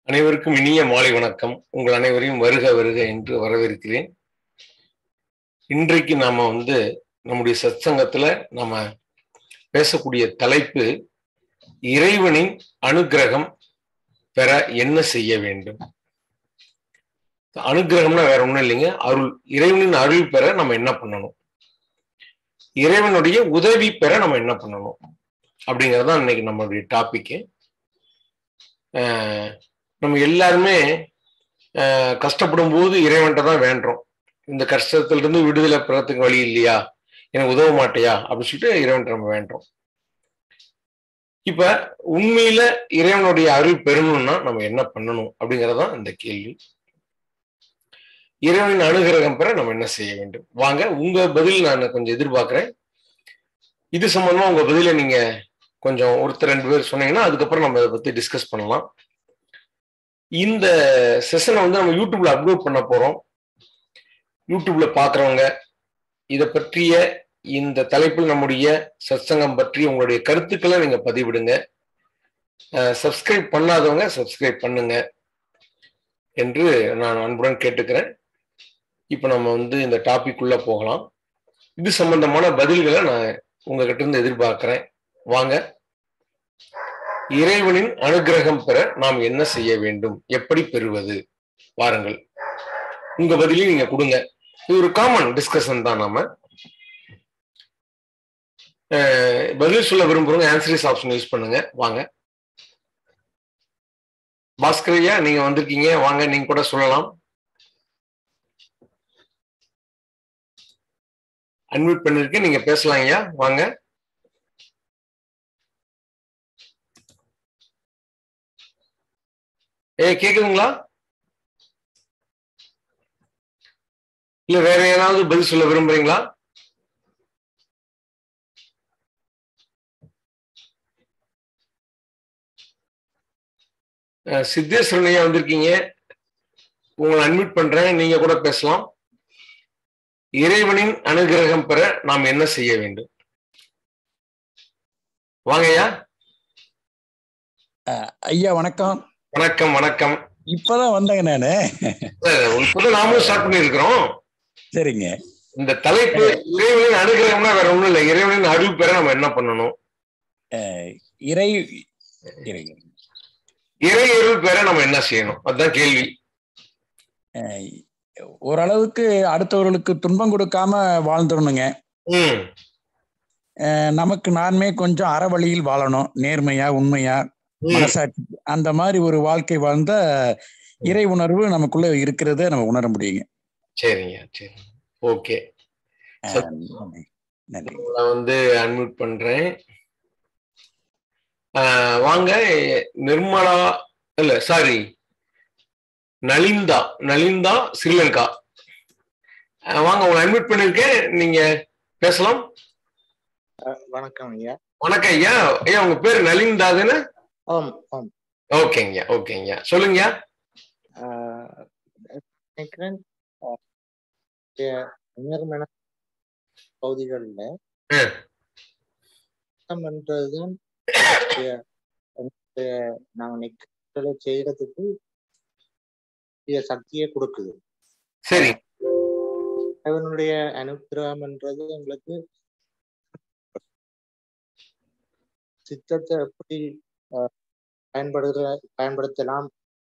அனைவருக்கும் இனிய மாலை வணக்கம் உங்கள் அனைவரையும் வருக வருக என்று வரவேற்கிறேன் இன்றைக்கு நாம வந்து நம்முடைய சத்சங்கத்துல நம்ம பேசக்கூடிய தலைப்பு இறைவனின் அனுக்கிரகம் பெற என்ன செய்ய வேண்டும் அனுக்கிரகம்னா வேற ஒண்ணும் இல்லைங்க அருள் இறைவனின் அருள் பெற நம்ம என்ன பண்ணணும் இறைவனுடைய உதவி பெற நம்ம என்ன பண்ணணும் அப்படிங்கிறது தான் இன்னைக்கு நம்மளுடைய டாபிக்கு நம்ம எல்லாருமே கஷ்டப்படும் போது இறைவன்கிட்ட தான் வேண்டுறோம் இந்த கஷ்டத்துல இருந்து விடுதலை பெறத்துக்கு வழி இல்லையா எனக்கு உதவ மாட்டியா அப்படின்னு சொல்லிட்டு இறைவன்கிட்ட நம்ம வேண்டுறோம் இப்ப உண்மையில இறைவனுடைய அருள் பெறணும்னா நம்ம என்ன பண்ணணும் அப்படிங்கறதான் இந்த கேள்வி இறைவனின் அனுகிரகம் பெற நம்ம என்ன செய்ய வேண்டும் வாங்க உங்க பதில் நான் கொஞ்சம் எதிர்பார்க்கிறேன் இது சம்பந்தமா உங்க பதில நீங்க கொஞ்சம் ஒருத்தர் ரெண்டு பேர் சொன்னீங்கன்னா அதுக்கப்புறம் நம்ம அதை பத்தி டிஸ்கஸ் பண்ணலாம் இந்த செஷனை வந்து நம்ம யூடியூப்ல அப்லோட் பண்ண போறோம் யூடியூப்ல பாக்குறவங்க இதை பற்றிய இந்த தலைப்பில் நம்முடைய சத்சங்கம் பற்றி உங்களுடைய கருத்துக்களை நீங்க பதிவிடுங்க சப்ஸ்கிரைப் பண்ணாதவங்க சப்ஸ்கிரைப் பண்ணுங்க என்று நான் அன்புடன் கேட்டுக்கிறேன் இப்போ நம்ம வந்து இந்த டாபிக் உள்ள போகலாம் இது சம்பந்தமான பதில்களை நான் உங்ககிட்ட இருந்து எதிர்பார்க்கிறேன் வாங்க இறைவனின் அனுகிரகம் பெற நாம் என்ன செய்ய வேண்டும் எப்படி பெறுவது வாருங்கள் உங்க பதிலையும் நீங்க கொடுங்க இது ஒரு காமன் டிஸ்கஷன் தான் நாம பதில் சொல்ல விரும்புறவங்க ஆன்சரிஸ் ஆப்ஷன் யூஸ் பண்ணுங்க வாங்க பாஸ்கரையா நீங்க வந்திருக்கீங்க வாங்க நீங்க கூட சொல்லலாம் அன்மியூட் பண்ணிருக்கேன் நீங்க பேசலாம் ஐயா வாங்க ஏ கேக்குதுங்களா இல்ல வேற ஏதாவது பதில் சொல்ல விரும்புறீங்களா சித்தேஸ்வரன் ஐயா வந்திருக்கீங்க உங்களை அட்மிட் பண்றேன் நீங்க கூட பேசலாம் இறைவனின் அனுகிரகம் பெற நாம் என்ன செய்ய வேண்டும் வாங்கய்யா ஐயா வணக்கம் வணக்கம் வணக்கம் இப்பதான் வந்தேங்க நானு இப்பதான் நாமளும் ஸ்டார்ட் பண்ணிருக்கிறோம் சரிங்க இந்த தலைப்பு இறைவனின் அனுகிரகம்னா வேற ஒண்ணும் இல்லை இறைவனின் அருள் பெற நம்ம என்ன பண்ணணும் இறை இறை இறை அருள் பெற நம்ம என்ன செய்யணும் அதுதான் கேள்வி ஓரளவுக்கு அடுத்தவர்களுக்கு துன்பம் கொடுக்காம வாழ்ந்துடணுங்க ம் நமக்கு நானுமே கொஞ்சம் அறவழியில் வாழணும் நேர்மையா உண்மையா மனசாட்சி அந்த மாதிரி ஒரு வாழ்க்கை வாழ்ந்த இறை உணர்வு நமக்குள்ள இருக்கிறத நம்ம உணர முடியுங்க சரிங்க சரி ஓகே நன்றி நான் வந்து அன்மியூட் பண்றேன் வாங்க நிர்மலா இல்ல சாரி நலிந்தா நலிந்தா ஸ்ரீலங்கா வாங்க உங்களை அட்மிட் பண்ணிருக்கேன் நீங்க பேசலாம் வணக்கம் ஐயா வணக்கம் ஐயா ஐயா உங்க பேர் நலிந்தா தானே ஆம் ஆம் ஓகேங்க ஓகேங்க சொல்லுங்க நினைக்கிறேன் உணர்மென பகுதிகளில் என்றதுதான் நாங்கள் நிக்கலை செய்யறதுக்கு சக்தியை கொடுக்குது சரி அவனுடைய அனுகிரகம் என்றது எங்களுக்கு சித்தத்தை எப்படி பயன்படுத்த பயன்படுத்தலாம்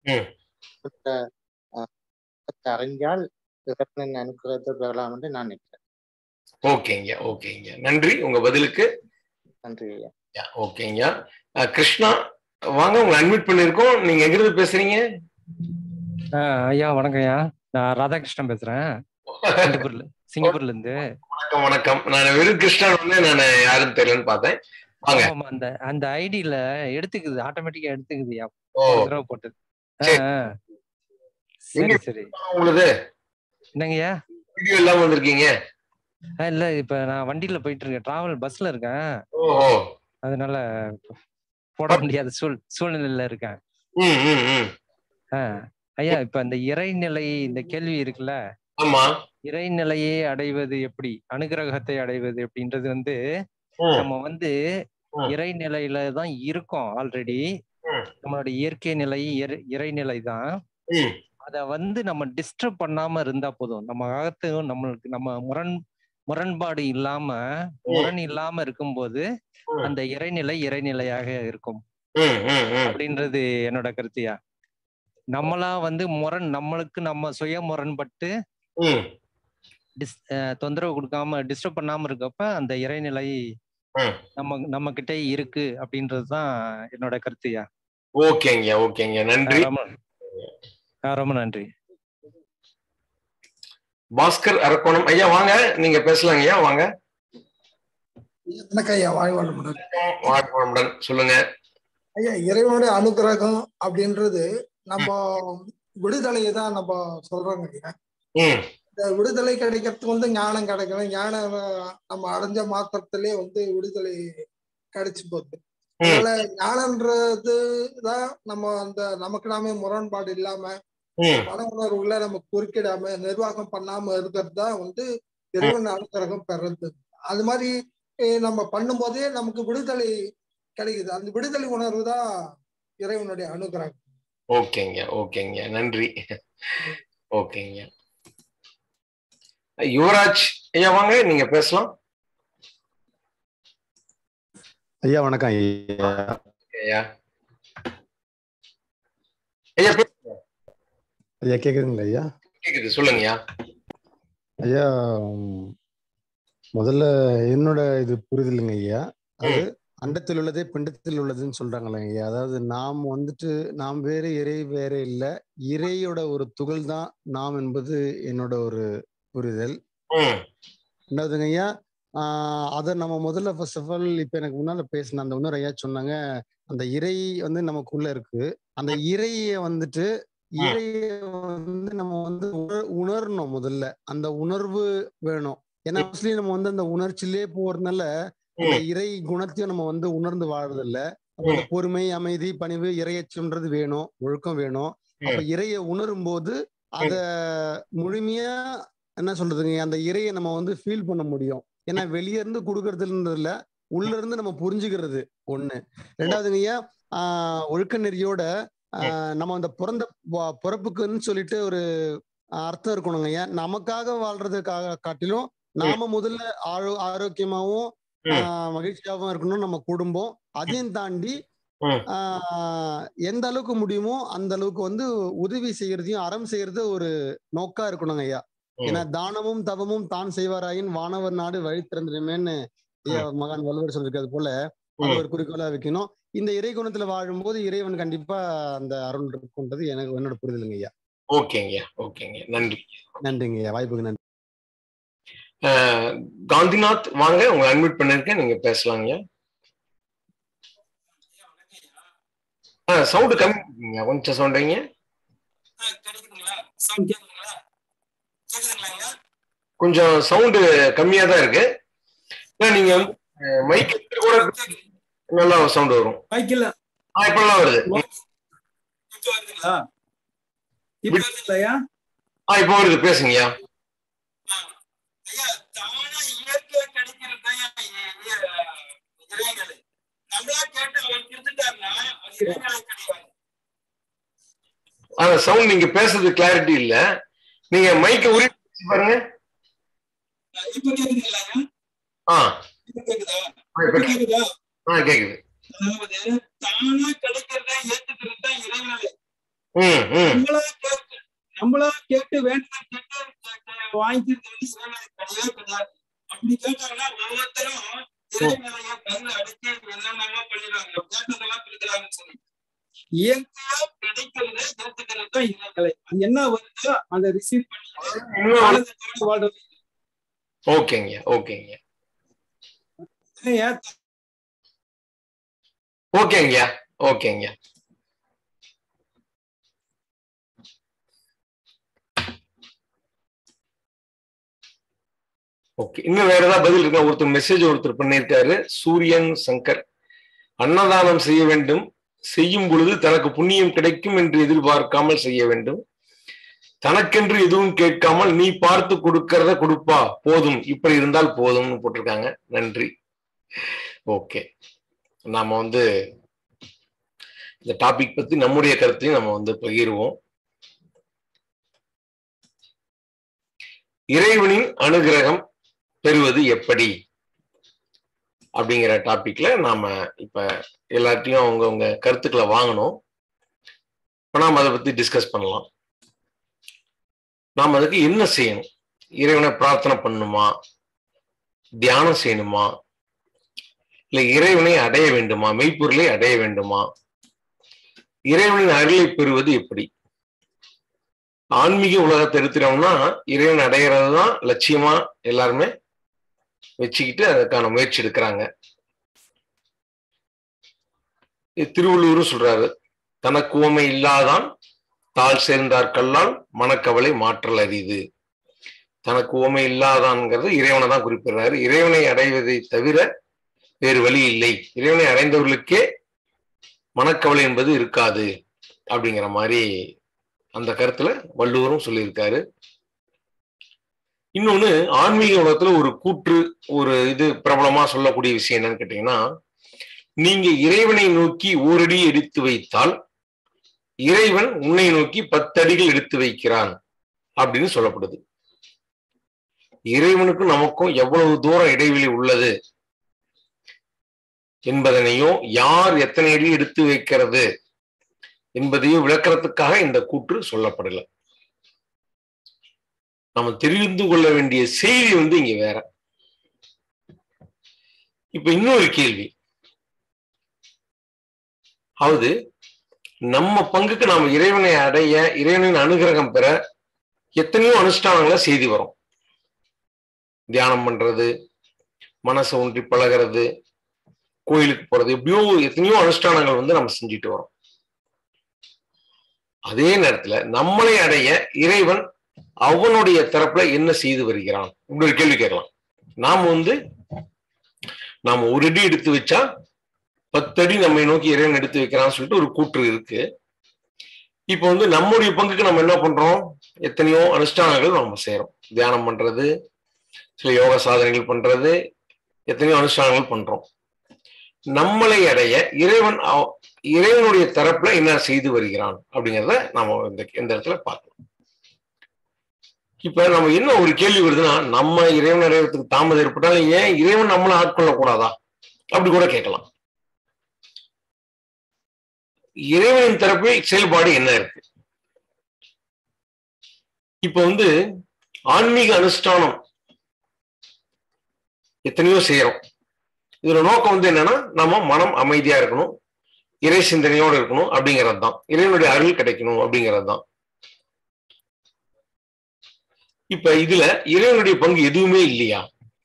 அறிஞ்சால் இறைவனின் அனுகிரகத்தை பெறலாம் என்று நான் நினைக்கிறேன் ஓகேங்க ஓகேங்க நன்றி உங்க பதிலுக்கு நன்றி ஐயா ஓகேங்க கிருஷ்ணா வாங்க உங்களை அட்மிட் பண்ணிருக்கோம் நீங்க எங்கிருந்து பேசுறீங்க ஐயா வணக்கம் ஐயா நான் ராதாகிருஷ்ணன் பேசுறேன் சிங்கப்பூர்ல சிங்கப்பூர்ல இருந்து வணக்கம் வணக்கம் நான் வெறும் கிருஷ்ணன் வந்து நான் யாருன்னு தெரியலன்னு பார்த்தேன் வாங்க ஆமா அந்த அந்த ஐடியில எடுத்துக்குது ஆட்டோமேட்டிக்கா எடுத்துக்குது ஐயா ஓ தடவை போட்டது சரி. சரி சரி உங்களுக்கு என்னங்கய்யா வீடியோ இல்லாம வந்திருக்கீங்க இல்ல இப்ப நான் வண்டியில போயிட்டு இருக்கேன் டிராவல் பஸ்ல இருக்கேன் ஓஹோ அதனால போட முடியாத சூழ் சூழ்நிலையில இருக்கேன் ம் ம் ம் ஐயா இப்ப இந்த இறைநிலை இந்த கேள்வி இருக்குல்ல ஆமா இறைநிலையை அடைவது எப்படி அனுகிரகத்தை அடைவது அப்படின்றது வந்து ம், நம்ம வந்து ம். இறைநிலையில தான் இருக்கோம் ஆல்ரெடி ம். ம். நம்மளுடைய இயற்கை நிலை இறை- இறைநிலை தான் ம் அத வந்து நம்ம டிஸ்டர்ப் பண்ணாம இருந்தா போதும் நம்ம அகத்து நம்மளுக்கு நம்ம முரண் முரண்பாடு இல்லாம முரண் இல்லாம இருக்கும்போது ம். அந்த இறைநிலை இறைநிலையாக இருக்கும் ம் ம் ம் அப்படின்றது என்னோட கருத்தியா நம்மளா வந்து முரண் நம்மளுக்கு நம்ம சுய முரண்பட்டு ம் டிஸ் அஹ் தொந்தரவு கொடுக்காம டிஸ்டர்ப் பண்ணாம இருக்கப்ப அந்த இறைநிலை ம். நம்ம நம்ம கிட்ட இருக்கு அப்படின்றது தான் என்னோட கருத்துயா ஓகேங்க ஓகேங்க நன்றி ரொம்ப ஆஹ் ரொம்ப நன்றி பாஸ்கர் அரக்கோணம் ஐயா வாங்க நீங்க பேசலாங்க ஐயா வாங்க எனக்கு ஐயா வாழ்வாளமுடன் வாழ்வுடன் சொல்லுங்க ஐயா இறைவனுடைய அனுகிரகம் அப்படின்றது நம்ம விடுதலையை தான் நம்ம சொல்றோங்க ஐயா ம் இந்த விடுதலை கிடைக்கிறதுக்கு வந்து ஞானம் கிடைக்கணும் ஞானம் அஹ், நம்ம அடைஞ்ச மாத்திரத்திலே வந்து விடுதலை கிடைச்சு போகுது ம் அதனால ஞானன்றது தான் நம்ம அந்த நமக்கு நாமே முரண்பாடு இல்லாம ம் மன உணர்வுகளை நம்ம குறுக்கிடாம நிர்வாகம் பண்ணாம இருக்கிறது தான் வந்து இறைவன் அனுகிரகம் பெறது அது மாதிரி அஹ், நம்ம பண்ணும்போதே நமக்கு விடுதலை கிடைக்குது அந்த விடுதலை உணர்வு தான் இறைவனுடைய அனுகிரகம் ஓகேங்க ஓகேங்க நன்றி ஓகேங்க யுவராஜ் ஐயா வாங்க நீங்க பேசலாம் ஐயா வணக்கம் ஐயா ஐயா ஐயா பே- ஐயா கேக்குதுங்களா ஐயா கேக்குது சொல்லுங்கய்யா ஐயா உம், முதல்ல என்னோட இது புரிதலுங்க ஐயா அது அண்டத்தில் உள்ளதே பிண்டத்தில் உள்ளதுன்னு சொல்றாங்களே ஐயா அதாவது நாம் வந்துட்டு நாம் வேறு இறை வேற இல்ல இறையோட ஒரு துகள் தான் நாம் என்பது என்னோட ஒரு புரிதல் ம் ரெண்டாவதுங்க ஐயா ஆஹ் அதை நம்ம முதல்ல ஃபர்ஸ்ட் ஆஃப் ஆல் இப்ப எனக்கு முன்னால பேசின அந்த இன்னொரு ஐயா சொன்னாங்க அந்த இறை வந்து நமக்குள்ள இருக்கு அந்த இறைய வந்துட்டு இறைய வந்து நம்ம வந்து உணர் உணரணும் முதல்ல அந்த உணர்வு வேணும் ஏன்னா மோஸ்ட்லி நம்ம வந்து அந்த உணர்ச்சியிலே போறதுனால அந்த ம் இறை குணத்தையும் நம்ம வந்து உணர்ந்து வாழறது இல்ல அப்ப அந்த பொறுமை அமைதி பணிவு இறையச்சம்ன்றது வேணும் ஒழுக்கம் வேணும் அப்ப இறைய உணரும் போது அத முழுமையா என்ன சொல்றதுங்க அந்த இறையை நம்ம வந்து ஃபீல் பண்ண முடியும் ஏன்னா வெளிய இருந்து கொடுக்கறதுன்றதுல உள்ள இருந்து நம்ம புரிஞ்சுக்கிறது ஒண்ணு ரெண்டாவதுங்க ஐயா ஆஹ் ஒழுக்க நெறியோட ஆஹ் நம்ம அந்த பிறந்த ப- பிறப்புக்குன்னு சொல்லிட்டு ஒரு அர்த்தம் இருக்கணுங்க ஐயா நமக்காக வாழ்றதுக்காக காட்டிலும் நாம முதல்ல ஆரோ ஆரோக்கியமாவும் ம். ஆஹ் மகிழ்ச்சியாவும் இருக்கணும் நம்ம குடும்பம் அதையும் தாண்டி ம். ஆஹ் எந்த அளவுக்கு முடியுமோ அந்த அளவுக்கு வந்து உதவி செய்யறதையும் அறம் செய்யறது ஒரு நோக்கா இருக்கணுங்க ஐயா ம். ஏன்னா தானமும் தவமும் தான் செய்வாராயின் வானவர் நாடு வழி திறந்துடுமேன்னு ஐயா மகான் வள்ளுவர் சொல்லிருக்கிறது போல அது ம். ஒரு குறிக்கோளா வைக்கணும் இந்த இறை குணத்துல வாழும்போது இறைவன் கண்டிப்பா அந்த அருள் இருக்குன்றது எனக்கு என்னோட புரிதலுங்க ஐயா ஓகேங்கய்யா ஓகேங்க நன்றி நன்றிங்க ஐயா வாய்ப்புக்கு நன்றி அஹ், காந்திநாத் வாங்க உங்களை அட்மிட் பண்ணிருக்கேன் நீங்க பேசலாங்கய்யா ஆ சவுண்டு கம்மி பண்ணிக்கங்க. கொஞ்சம் சவுண்ட் வைங்க கிடைக்குதுங்களா சவுண்ட் கேக்குதுங்களா கேக்குதுங்களா ஐயா கொஞ்சம் சவுண்டு கம்மியா தான் இருக்கு ஆனா, நீங்க வந்து மைக் கூட நல்லா சவுண்ட் வரும் மைக்கில் ஆ இப்பெல்லாம் வருது இப்ப வருதுங்களா இப்ப வருதுங்களா ஐயா ஆ இப்போ வருது பேசுங்கய்யா ஐயா தானா இயற்கையா கிடைக்கிறது தான் இறைநிலை நம்மளா கேட்டு அவர் கொடுத்துட்டாருன்னா அது இறைநிலை கிடையாது ஆனா சவுண்ட் நீங்க பேசுறது கிளாரிட்டி இல்ல நீங்க மைக்க உரி பேசி பாருங்க இப்ப கேக்குதுங்களா ஐயா ஆ இப்ப கேக்குதா ஆ, இப்ப இப்ப கே- கேக்குதா ஆ கேக்குது அதாவது தானா கிடைக்கிறத ஏத்துக்கிறது தான் இறைநிலை ம் ம் நம்மளா கேட்டு நம்மளா கேட்டு வேண்டுதல் கேட்டு கே- வாங்கிக்கிறது வந்து இறைநிலை கிடையவே கிடையாது அப்படி கேட்டாங்கன்னா ஒவ்வொருத்தரும் இறைநிலைய கையில அடக்கி என்னென்னமோ பண்ணிடுறாங்க கேட்டதெல்லாம் கொடுக்குறாங்கன்னு சொல்லி இயற்கையா கிடைக்கிறத ஏத்துக்கிறது தான் இறைநிலை அது என்ன வருதோ அதை ரிசீவ் பண்ணி இன்னும் ஆனந்தத்தோட வாழ்றது ஓகேங்க ஓகேங்க ஏன் ஓகேங்கய்யா ஓகேங்க ஓகே இன்னும் வேற ஏதாவது பதில் இருக்கா ஒருத்தர் மெசேஜ் ஒருத்தர் பண்ணியிருக்காரு சூரியன் சங்கர் அன்னதானம் செய்ய வேண்டும் செய்யும் பொழுது தனக்கு புண்ணியம் கிடைக்கும் என்று எதிர்பார்க்காமல் செய்ய வேண்டும் தனக்கென்று எதுவும் கேட்காமல் நீ பார்த்து கொடுக்கறத கொடுப்பா போதும் இப்படி இருந்தால் போதும்னு போட்டிருக்காங்க நன்றி ஓகே நாம வந்து இந்த டாபிக் பத்தி நம்முடைய கருத்தையும் நம்ம வந்து பகிர்வோம் இறைவனின் அனுகிரகம் பெறுவது எப்படி அப்படிங்கிற டாபிக்ல நாம இப்ப எல்லாத்தையும் அவங்கவுங்க கருத்துக்களை வாங்கணும் இப்ப நாம் அதை பத்தி டிஸ்கஸ் பண்ணலாம் நாம் அதுக்கு என்ன செய்யணும் இறைவனை பிரார்த்தனை பண்ணணுமா தியானம் செய்யணுமா இல்ல இறைவனை அடைய வேண்டுமா மெய்ப்பொருளை அடைய வேண்டுமா இறைவனின் அருளை பெறுவது எப்படி ஆன்மீக உலகத்தை எடுத்துட்டோம்னா இறைவன் அடைகிறது தான் லட்சியமா எல்லாருமே வச்சுக்கிட்டு அதுக்கான முயற்சி எடுக்கிறாங்க திருவள்ளூரும் சொல்றாரு தனக்கு உவமை இல்லாதான் தாழ் சேர்ந்தார் கல்லால் மனக்கவலை மாற்றல் அரிது தனக்கு உவமை இல்லாதான்ங்கிறது இறைவனை தான் குறிப்பிடுறாரு இறைவனை அடைவதை தவிர வேறு வழி இல்லை இறைவனை அடைந்தவர்களுக்கே மனக்கவலை என்பது இருக்காது அப்படிங்கிற மாதிரி அந்த கருத்துல வள்ளுவரும் சொல்லியிருக்காரு இன்னொன்னு ஆன்மீக உலகத்துல ஒரு கூற்று ஒரு இது பிரபலமா சொல்லக்கூடிய விஷயம் என்னன்னு கேட்டீங்கன்னா நீங்க இறைவனை நோக்கி ஓரடி எடுத்து வைத்தால் இறைவன் உன்னை நோக்கி பத்தடிகள் எடுத்து வைக்கிறான் அப்படின்னு சொல்லப்படுது இறைவனுக்கும் நமக்கும் எவ்வளவு தூரம் இடைவெளி உள்ளது என்பதனையும் யார் எத்தனை அடி எடுத்து வைக்கிறது என்பதையும் விளக்கறதுக்காக இந்த கூற்று சொல்லப்படல நம்ம தெரிந்து கொள்ள வேண்டிய செய்தி வந்து இங்க வேற இப்ப இன்னொரு கேள்வி அதாவது நம்ம பங்குக்கு நாம இறைவனை அடைய இறைவனின் அனுகிரகம் பெற எத்தனையோ அனுஷ்டானங்களை செய்து வரோம் தியானம் பண்றது மனசை ஒன்றி பழகிறது கோயிலுக்கு போறது எப்படியோ எத்தனையோ அனுஷ்டானங்கள் வந்து நம்ம செஞ்சுட்டு வரோம் அதே நேரத்துல நம்மளை அடைய இறைவன் அவனுடைய தரப்புல என்ன செய்து வருகிறான் இப்படி ஒரு கேள்வி கேட்கலாம் நாம் வந்து நாம ஒரு அடி எடுத்து வச்சா பத்தடி நம்மை நோக்கி இறைவன் எடுத்து வைக்கிறான்னு சொல்லிட்டு ஒரு கூற்று இருக்கு இப்போ வந்து நம்முடைய பங்குக்கு நம்ம என்ன பண்றோம் எத்தனையோ அனுஷ்டானங்கள் நம்ம செய்யறோம் தியானம் பண்றது சில யோக சாதனைகள் பண்றது எத்தனையோ அனுஷ்டானங்கள் பண்றோம் நம்மளை அடைய இறைவன் இறைவனுடைய தரப்புல என்ன செய்து வருகிறான் அப்படிங்கிறத நாம இந்த இந்த இடத்துல பார்க்கணும் இப்ப நம்ம என்ன ஒரு கேள்வி வருதுன்னா நம்ம இறைவன் அடையறதுக்கு தாமதம் ஏற்பட்டாலும் ஏன் இறைவன் நம்மளை ஆட்கொள்ள கூடாதா அப்படி கூட கேட்கலாம் இறைவனின் தரப்பு செயல்பாடு என்ன இருக்கு இப்ப வந்து ஆன்மீக அனுஷ்டானம் எத்தனையோ செய்யறோம் இதுல நோக்கம் வந்து என்னன்னா நம்ம மனம் அமைதியா இருக்கணும் இறை சிந்தனையோடு இருக்கணும் அப்படிங்கிறது தான் இறைவனுடைய அருள் கிடைக்கணும் அப்படிங்கிறது தான் இப்ப இதுல இறைவனுடைய பங்கு எதுவுமே இல்லையா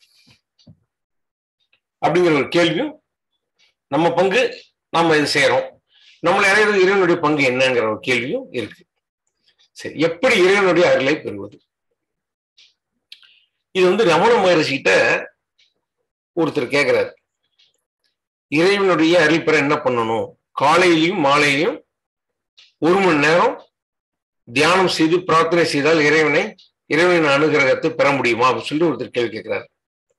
அப்படிங்கிற ஒரு கேள்வியும் நம்ம பங்கு நம்ம இது செய்யறோம் நம்மளை அடையிறது இறைவனுடைய பங்கு என்னங்கிற ஒரு கேள்வியும் இருக்கு சரி எப்படி இறைவனுடைய அருளை பெறுவது இது வந்து ரமண மகர்ஷிகிட்ட ஒருத்தர் கேட்கிறார் இறைவனுடைய அருள் பெற என்ன பண்ணணும் காலையிலையும் மாலையிலையும் ஒரு மணி நேரம் தியானம் செய்து பிரார்த்தனை செய்தால் இறைவனை இறைவனின் அனுகிரகத்தை பெற முடியுமா அப்படின்னு சொல்லி ஒருத்தர் கேள்வி கேட்கிறார்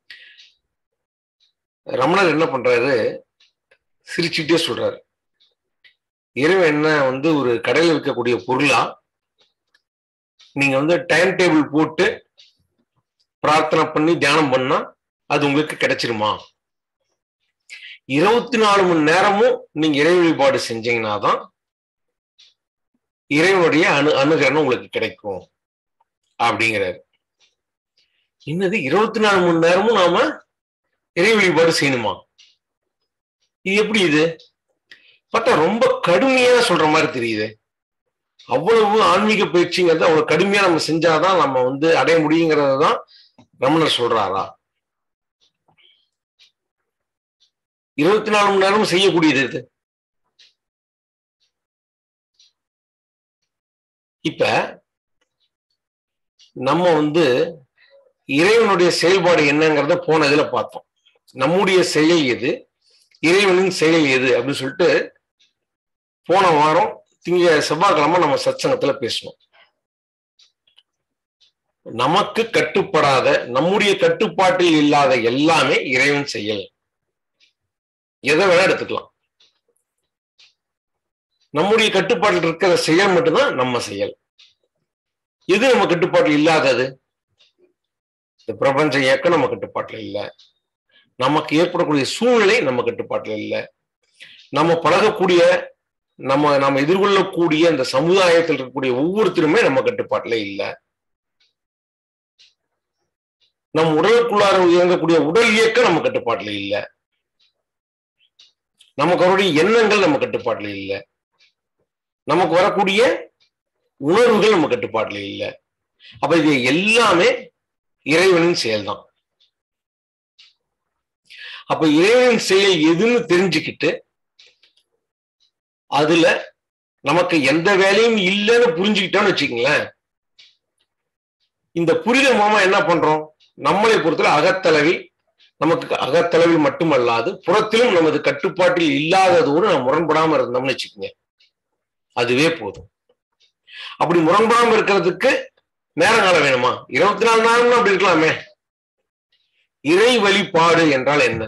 ரமணர் என்ன பண்றாரு சிரிச்சுட்டே சொல்றாரு இறைவன் என்ன வந்து ஒரு கடையில் விற்கக்கூடிய பொருளா நீங்க வந்து டைம் டேபிள் போட்டு பிரார்த்தனை பண்ணி தியானம் பண்ணா அது உங்களுக்கு கிடைச்சிருமா இருபத்தி நாலு மணி நேரமும் நீங்க இறை வழிபாடு செஞ்சீங்கன்னா தான் இறைவனுடைய அணு அணுகரணம் உங்களுக்கு கிடைக்கும் அப்படிங்கிறாரு என்னது இருபத்தி நாலு மணி நேரமும் நாம இறை வழிபாடு செய்யணுமா இது எப்படி இது பார்த்தா ரொம்ப கடுமையா சொல்ற மாதிரி தெரியுது அவ்வளவு ஆன்மீக பயிற்சிங்கிறது அவ்வளவு கடுமையா நம்ம செஞ்சாதான் நம்ம வந்து அடைய முடியுங்கிறத தான் ரமணர் சொல்றாரா இருபத்தி நாலு மணி நேரம் செய்யக்கூடியது இது இப்ப நம்ம வந்து இறைவனுடைய செயல்பாடு என்னங்கிறத போன இதுல பார்த்தோம் நம்முடைய செயல் எது இறைவனின் செயல் எது அப்படின்னு சொல்லிட்டு போன வாரம் திங்க செவ்வாய்க்கிழமை நம்ம சத்சங்கத்துல பேசணும் நமக்கு கட்டுப்படாத நம்முடைய கட்டுப்பாட்டில் இல்லாத எல்லாமே இறைவன் செயல் எதை வேணா எடுத்துக்கலாம் நம்முடைய கட்டுப்பாட்டில் இருக்கிற செயல் மட்டும்தான் நம்ம செயல் எது நம்ம கட்டுப்பாட்டில் இல்லாதது இந்த பிரபஞ்ச இயக்கம் நம்ம கட்டுப்பாட்டில் இல்லை நமக்கு ஏற்படக்கூடிய சூழ்நிலை நம்ம கட்டுப்பாட்டில் இல்லை நம்ம பழகக்கூடிய நம்ம நம்ம எதிர்கொள்ளக்கூடிய இந்த சமுதாயத்தில் இருக்கக்கூடிய ஒவ்வொருத்தருமே நம்ம கட்டுப்பாட்டில் இல்லை நம் உடலுக்குள்ளார இயங்கக்கூடிய உடல் இயக்கம் நம்ம கட்டுப்பாட்டில் இல்லை நமக்கு அவருடைய எண்ணங்கள் நம்ம கட்டுப்பாட்டில் இல்லை நமக்கு வரக்கூடிய உணர்வுகள் நம்ம கட்டுப்பாட்டில் இல்லை அப்ப இது எல்லாமே இறைவனின் செயல்தான் அப்ப இறைவனின் செயல் எதுன்னு தெரிஞ்சுக்கிட்டு அதுல நமக்கு எந்த வேலையும் இல்லைன்னு புரிஞ்சுக்கிட்டோம்னு வச்சுக்கங்களேன் இந்த புரிதல் மூலமா என்ன பண்றோம் நம்மளை பொறுத்தவரை அகத்தளவில் நமக்கு அகத்தளவில் மட்டுமல்லாது புறத்திலும் நமது கட்டுப்பாட்டில் இல்லாததோடு நம்ம முரண்படாம இருந்தோம்னு வச்சுக்கோங்க அதுவே போதும் அப்படி முரண்படாம இருக்கிறதுக்கு நேரம் காலம் வேணுமா இருபத்தி நாலு நாளும் அப்படி இருக்கலாமே இறை வழிபாடு என்றால் என்ன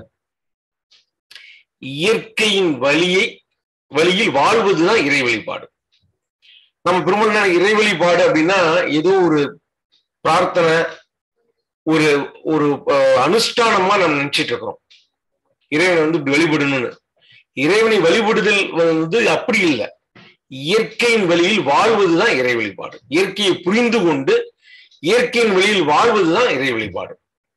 இயற்கையின் வழியை வழியில் வாழ்வதுதான் இறை வழிபாடு நம்ம பெரும்பாலான இறை வழிபாடு அப்படின்னா ஏதோ ஒரு பிரார்த்தனை ஒரு ஒரு அனுஷ்டானமா நம்ம நினைச்சிட்டு இருக்கிறோம் இறைவனை வந்து இப்படி வழிபடணும்னு இறைவனை வழிபடுதல் வந்து அப்படி இல்லை இயற்கையின் வழியில் வாழ்வதுதான் இறை வழிபாடு இயற்கையை புரிந்து கொண்டு இயற்கையின் வழியில் வாழ்வதுதான் இறை வழிபாடு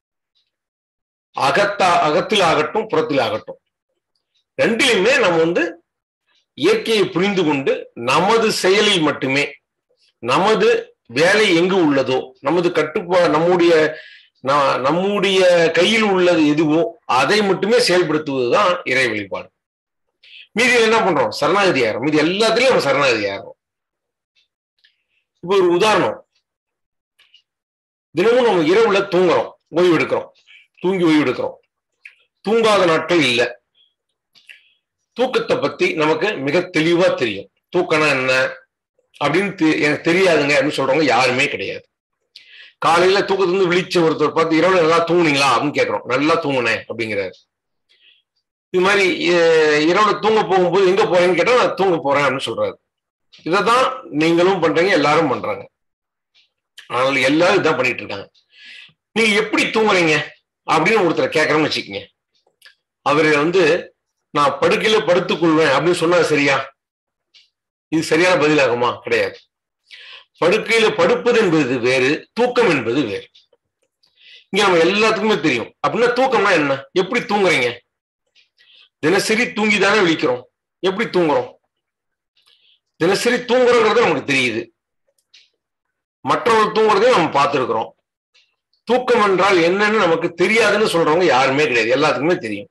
அகத்தா அகத்தில் ஆகட்டும் புறத்தில் ஆகட்டும் ரெண்டிலுமே நம்ம வந்து இயற்கையை புரிந்து கொண்டு நமது செயலில் மட்டுமே நமது வேலை எங்கு உள்ளதோ நமது கட்டுப்பா நம்முடைய நம்முடைய கையில் உள்ளது எதுவோ அதை மட்டுமே செயல்படுத்துவதுதான் இறை வழிபாடு மீதி என்ன பண்றோம் சரணாகதி ஆயிரும் மீதி எல்லாத்துலயும் நம்ம சரணாகதி ஆயிரும் இப்போ ஒரு உதாரணம் தினமும் நம்ம இரவுல தூங்குறோம் ஓய்வு எடுக்கிறோம் தூங்கி ஓய்வு எடுக்கிறோம் தூங்காத நாட்கள் இல்லை தூக்கத்தை பத்தி நமக்கு மிக தெளிவா தெரியும் தூக்கம்னா என்ன அப்படின்னு எனக்கு தெரியாதுங்க அப்படின்னு சொல்றவங்க யாருமே கிடையாது காலையில தூக்கத்துல விழிச்ச ஒருத்தர் பார்த்து இரவு நல்லா தூங்குனீங்களா அப்படின்னு கேட்கிறோம் நல்லா தூங்குனேன் அப்படிங்கிறாரு இது மாதிரி இரவுல தூங்க போகும்போது எங்க போறேன்னு கேட்டா நான் தூங்க போறேன் அப்படின்னு சொல்றாரு இதைதான் நீங்களும் பண்றீங்க எல்லாரும் பண்றாங்க ஆனால் எல்லாரும் இதான் பண்ணிட்டு இருக்காங்க நீங்க எப்படி தூங்குறீங்க அப்படின்னு ஒருத்தர் கேட்கறோம்னு வச்சுக்கோங்க அவரு வந்து நான் படுக்கையில படுத்துக்கொள்வேன் அப்படின்னு சொன்னா சரியா இது சரியான பதிலாகுமா கிடையாது படுக்கையில படுப்பது என்பது வேறு தூக்கம் என்பது வேறு இங்க நம்ம எல்லாத்துக்குமே தெரியும் அப்படின்னா தூக்கம்னா என்ன எப்படி தூங்குறீங்க தினசரி தூங்கி தானே விழிக்கிறோம் எப்படி தூங்குறோம் தினசரி தூங்குறோங்கிறது நமக்கு தெரியுது மற்றவர்கள் தூங்குறதையும் நம்ம பார்த்துருக்கிறோம் தூக்கம் என்றால் என்னன்னு நமக்கு தெரியாதுன்னு சொல்றவங்க யாருமே கிடையாது எல்லாத்துக்குமே தெரியும்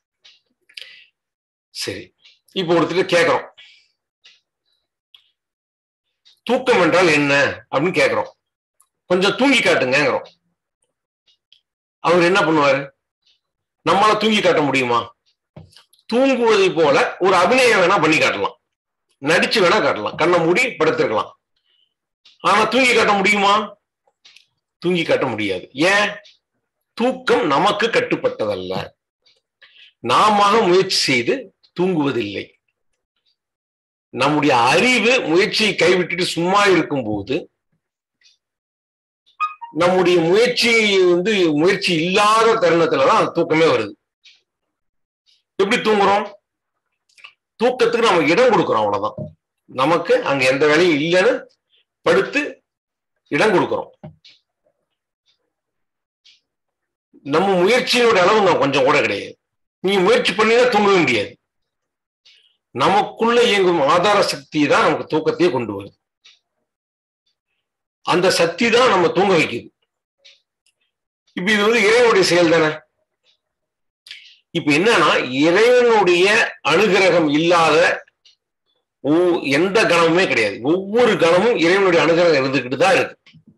சரி இப்போ ஒருத்தர் கேட்கிறோம் தூக்கம் என்றால் என்ன அப்படின்னு கேட்கிறோம் கொஞ்சம் தூங்கி காட்டுங்கிறோம் அவர் என்ன பண்ணுவாரு நம்மளால தூங்கி காட்ட முடியுமா தூங்குவதை போல ஒரு அபிநயம் வேணா பண்ணி காட்டலாம் நடிச்சு வேணா காட்டலாம் கண்ணை மூடி படுத்திருக்கலாம் ஆனா தூங்கி காட்ட முடியுமா தூங்கி காட்ட முடியாது ஏன் தூக்கம் நமக்கு கட்டுப்பட்டதல்ல நாம முயற்சி செய்து தூங்குவதில்லை நம்முடைய அறிவு முயற்சியை கைவிட்டுட்டு சும்மா இருக்கும்போது நம்முடைய முயற்சி வந்து முயற்சி இல்லாத தருணத்துலதான் தூக்கமே வருது எப்படி தூங்குறோம் தூக்கத்துக்கு நம்ம இடம் கொடுக்குறோம் அவ்வளவுதான் நமக்கு அங்க எந்த வேலையும் இல்லைன்னு படுத்து இடம் கொடுக்குறோம் நம்ம முயற்சியோட அளவு கொஞ்சம் கூட கிடையாது நீங்க முயற்சி பண்ணினா தூங்கவே முடியாது நமக்குள்ள இயங்கும் ஆதார சக்தி தான் நமக்கு தூக்கத்தையே கொண்டு வருது அந்த சக்தி தான் நம்ம தூங்க வைக்குது இப்ப இது வந்து இறைவனுடைய செயல் தானே இப்ப என்னன்னா இறைவனுடைய அனுகிரகம் இல்லாத எந்த கணமுமே கிடையாது ஒவ்வொரு கணமும் இறைவனுடைய அனுகிரகம் இருந்துகிட்டு தான் இருக்கு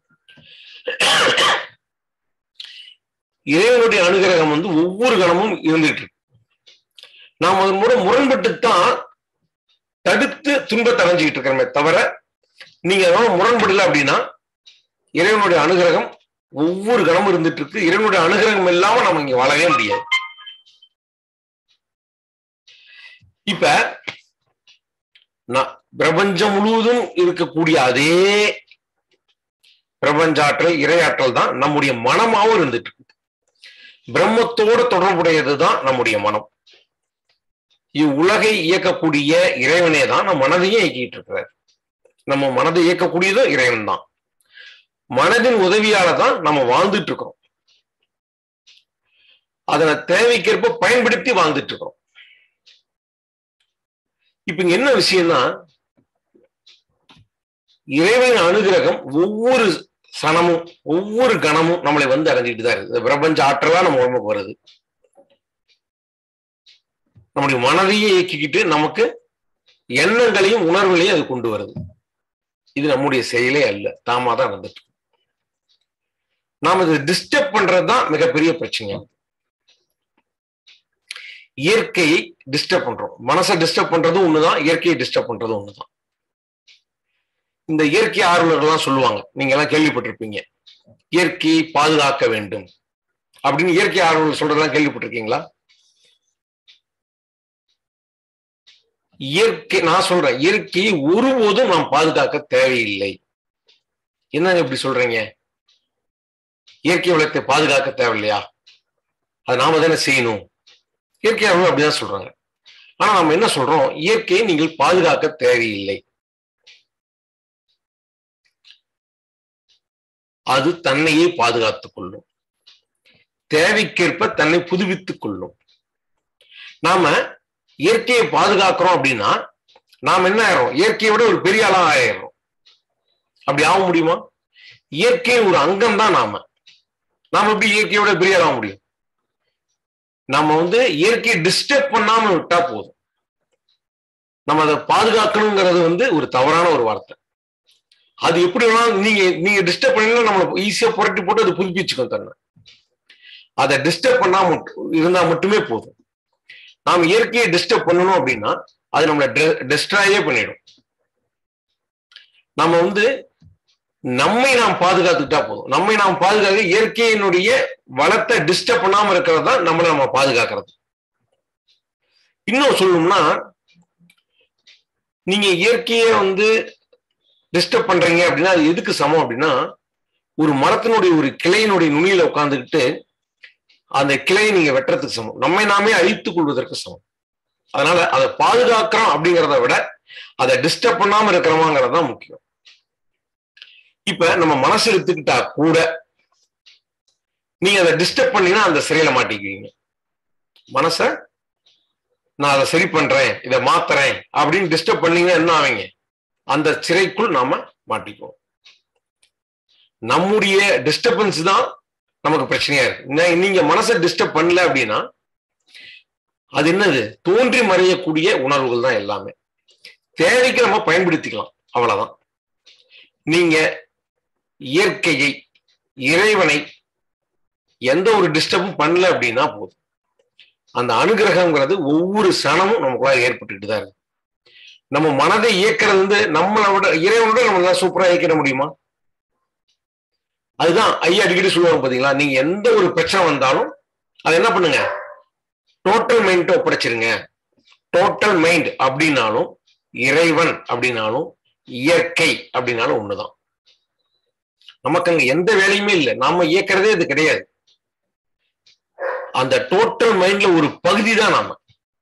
இறைவனுடைய அனுகிரகம் வந்து ஒவ்வொரு கணமும் இருந்துகிட்டு இருக்கு நாம் அதன் மூலம் முரண்பட்டுத்தான் தடுத்து துன்பத்தை அடைஞ்சுக்கிட்டு இருக்கிறோமே தவிர நீங்க அதனால முரண்படல அப்படின்னா இறைவனுடைய அனுகிரகம் ஒவ்வொரு கணமும் இருந்துட்டு இருக்கு இறைவனுடைய அனுகிரகம் இல்லாம நம்ம இங்க வாழவே முடியாது இப்ப நான் பிரபஞ்சம் முழுவதும் இருக்கக்கூடிய அதே பிரபஞ்சாற்றல் இரையாற்றல் தான் நம்முடைய மனமாவும் இருந்துட்டு இருக்கு பிரம்மத்தோடு தொடர்புடையது தான் நம்முடைய மனம் இவ்வுலகை இயக்கக்கூடிய இறைவனே தான் நம்ம மனதையும் இயக்கிட்டு இருக்கிறார் நம்ம மனதை இயக்கக்கூடியதும் இறைவன் தான் மனதின் உதவியால தான் நம்ம வாழ்ந்துட்டு இருக்கிறோம் அதனை தேவைக்கேற்ப பயன்படுத்தி வாழ்ந்துட்டு இருக்கிறோம் இப்ப இங்க என்ன விஷயம்னா இறைவன் அனுகிரகம் ஒவ்வொரு சனமும் ஒவ்வொரு கணமும் நம்மளை வந்து அடைஞ்சிட்டு தான் இருக்குது பிரபஞ்ச ஆற்றலா நம்ம உடம்புக்கு வருது நம்முடைய மனதையே இயக்கிக்கிட்டு நமக்கு எண்ணங்களையும் உணர்வுகளையும் அது கொண்டு வருது இது நம்முடைய செயலே அல்ல தாமா தான் நடந்துட்டு இருக்கு. நாம இதை டிஸ்டர்ப் பண்றதுதான் மிகப்பெரிய பிரச்சனை இயற்கையை டிஸ்டர்ப் பண்றோம் மனசை டிஸ்டர்ப் பண்றதும் ஒண்ணுதான் இயற்கையை டிஸ்டர்ப் பண்றதும் ஒண்ணுதான் இந்த இயற்கை ஆர்வலர்கள்லாம் சொல்லுவாங்க நீங்க எல்லாம் கேள்விப்பட்டிருப்பீங்க இயற்கையை பாதுகாக்க வேண்டும் அப்படின்னு இயற்கை ஆர்வலர்கள் சொல்றதெல்லாம் கேள்விப்பட்டிருக்கீங்களா இயற்கை நான் சொல்றேன் இயற்கையை ஒருபோதும் நாம் பாதுகாக்க தேவையில்லை என்னங்க இப்படி சொல்றீங்க இயற்கை வளத்தை பாதுகாக்க தேவையில்லையா அது நாம தானே செய்யணும் இயற்கை ஆர்வலர்கள் அப்படிதான் சொல்றாங்க ஆனா நம்ம என்ன சொல்றோம் இயற்கையை நீங்கள் பாதுகாக்க தேவையில்லை அது தன்னையே பாதுகாத்துக் கொள்ளும் தேவைக்கேற்ப தன்னை புதுப்பித்துக் கொள்ளும் நாம இயற்கையை பாதுகாக்கிறோம் அப்படின்னா நாம் என்ன ஆயிரும் இயற்கையை விட ஒரு பெரிய ஆளா ஆயிடுறோம் அப்படி ஆக முடியுமா இயற்கை ஒரு அங்கம் தான் நாம நாம எப்படி இயற்கையோட பெரிய ஆளாக முடியும் நம்ம வந்து இயற்கையை டிஸ்டர்ப் பண்ணாம விட்டா போதும் நம்ம அதை பாதுகாக்கணுங்கிறது வந்து ஒரு தவறான ஒரு வார்த்தை அது எப்படி வேணாலும் நீங்க நீங்க டிஸ்டர்ப் பண்ணீங்கன்னா நம்மளை ஈஸியா புரட்டி போட்டு அது புதுப்பிச்சுக்கும் தன்னை அதை டிஸ்டர்ப் பண்ணாம மட்டும் இருந்தா மட்டுமே போதும் நாம் இயற்கையை டிஸ்டர்ப் பண்ணணும் அப்படின்னா அது நம்மளை டெஸ்ட்ராயே பண்ணிடும் நம்ம வந்து நம்மை நாம் பாதுகாத்துக்கிட்டா போதும் நம்மை நாம் பாதுகாக்க இயற்கையினுடைய வளத்தை டிஸ்டர்ப் பண்ணாம இருக்கிறது தான் நம்மளை நம்ம பாதுகாக்கிறது இன்னும் சொல்லணும்னா நீங்க இயற்கையை வந்து டிஸ்டர்ப் பண்றீங்க அப்படின்னா அது எதுக்கு சமம் அப்படின்னா ஒரு மரத்தினுடைய ஒரு கிளையினுடைய நுனியில உட்காந்துக்கிட்டு அந்த கிளையை நீங்க வெட்டுறதுக்கு சமம் நம்மை நாமே அழித்துக் கொள்வதற்கு சமம் அதனால அதை பாதுகாக்கிறோம் அப்படிங்கிறத விட அதை டிஸ்டர்ப் பண்ணாம இருக்கிறோமாங்கிறது தான் முக்கியம் இப்ப நம்ம மனசு எடுத்துக்கிட்டா கூட நீங்க அதை டிஸ்டர்ப் பண்ணீங்கன்னா அந்த சிறையில மாட்டிக்குவீங்க மனச நான் அதை சரி பண்றேன் இதை மாத்துறேன் அப்படின்னு டிஸ்டர்ப் பண்ணீங்கன்னா என்ன ஆவீங்க அந்த சிறைக்குள் நாம மாட்டிக்குவோம் நம்முடைய டிஸ்டர்பன்ஸ் தான் நமக்கு பிரச்சனையா இருக்கு நீங்க மனசை டிஸ்டர்ப் பண்ணல அப்படின்னா அது என்னது தோன்றி மறையக்கூடிய உணர்வுகள் தான் எல்லாமே தேவைக்கு நம்ம பயன்படுத்திக்கலாம் அவ்வளவுதான் நீங்க இயற்கையை இறைவனை எந்த ஒரு டிஸ்டர்பும் பண்ணல அப்படின்னா போதும் அந்த அனுகிரகங்கிறது ஒவ்வொரு சனமும் நமக்குள்ள ஏற்பட்டுட்டு தான் இருக்கு நம்ம மனதை இயக்கிறது வந்து நம்மளை விட இறைவனோட நம்ம சூப்பரா இயக்கிட முடியுமா அதுதான் ஐயா அடிக்கடி சொல்லுவாங்க பாத்தீங்களா நீங்க எந்த ஒரு பிரச்சனை வந்தாலும் அதை என்ன பண்ணுங்க டோட்டல் மைண்ட் ஒப்படைச்சிருங்க டோட்டல் மைண்ட் அப்படின்னாலும் இறைவன் அப்படின்னாலும் இயற்கை அப்படின்னாலும் ஒண்ணுதான் நமக்கு அங்க எந்த வேலையுமே இல்லை நாம இயக்கிறதே இது கிடையாது அந்த டோட்டல் மைண்ட்ல ஒரு பகுதி தான் நாம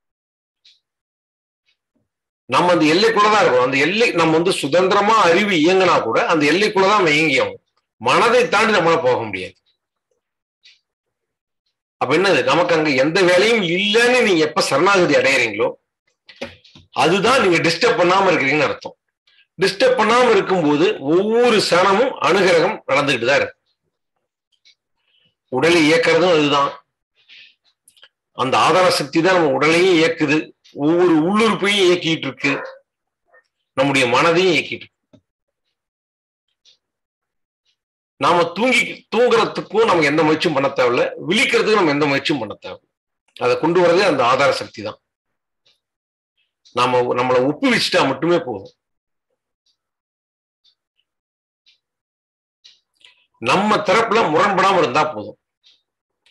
நம்ம அந்த எல்லைக்குள்ளதான் இருக்கோம் அந்த எல்லை நம்ம வந்து சுதந்திரமா அறிவு இயங்கினா கூட அந்த எல்லைக்குள்ளதான் நம்ம இயங்கியோம் மனதை தாண்டி நம்மளால போக முடியாது அப்ப என்னது நமக்கு அங்க எந்த வேலையும் இல்லைன்னு நீங்க எப்ப சரணாகதி அடையிறீங்களோ அதுதான் நீங்க டிஸ்டர்ப் பண்ணாம இருக்கிறீங்கன்னு அர்த்தம் டிஸ்டர்ப் பண்ணாம இருக்கும்போது ஒவ்வொரு சனமும் அனுகிரகம் நடந்துகிட்டு தான் இருக்கு உடலை இயக்கிறதும் அதுதான் அந்த ஆதார சக்தி தான் நம்ம உடலையும் இயக்குது ஒவ்வொரு உள்ளுறுப்பையும் இயக்கிட்டு இருக்கு நம்முடைய மனதையும் இயக்கிட்டு இருக்கு நாம தூங்கி தூங்குறதுக்கும் நம்ம எந்த முயற்சியும் பண்ண தேவையில்ல விழிக்கிறதுக்கும் நம்ம எந்த முயற்சியும் பண்ண தேவையில்ல அதை கொண்டு வரதே அந்த ஆதார சக்தி தான் நாம நம்மளை ஒப்புவிச்சுட்டா மட்டுமே போதும் நம்ம தரப்புல முரண்படாம இருந்தா போதும்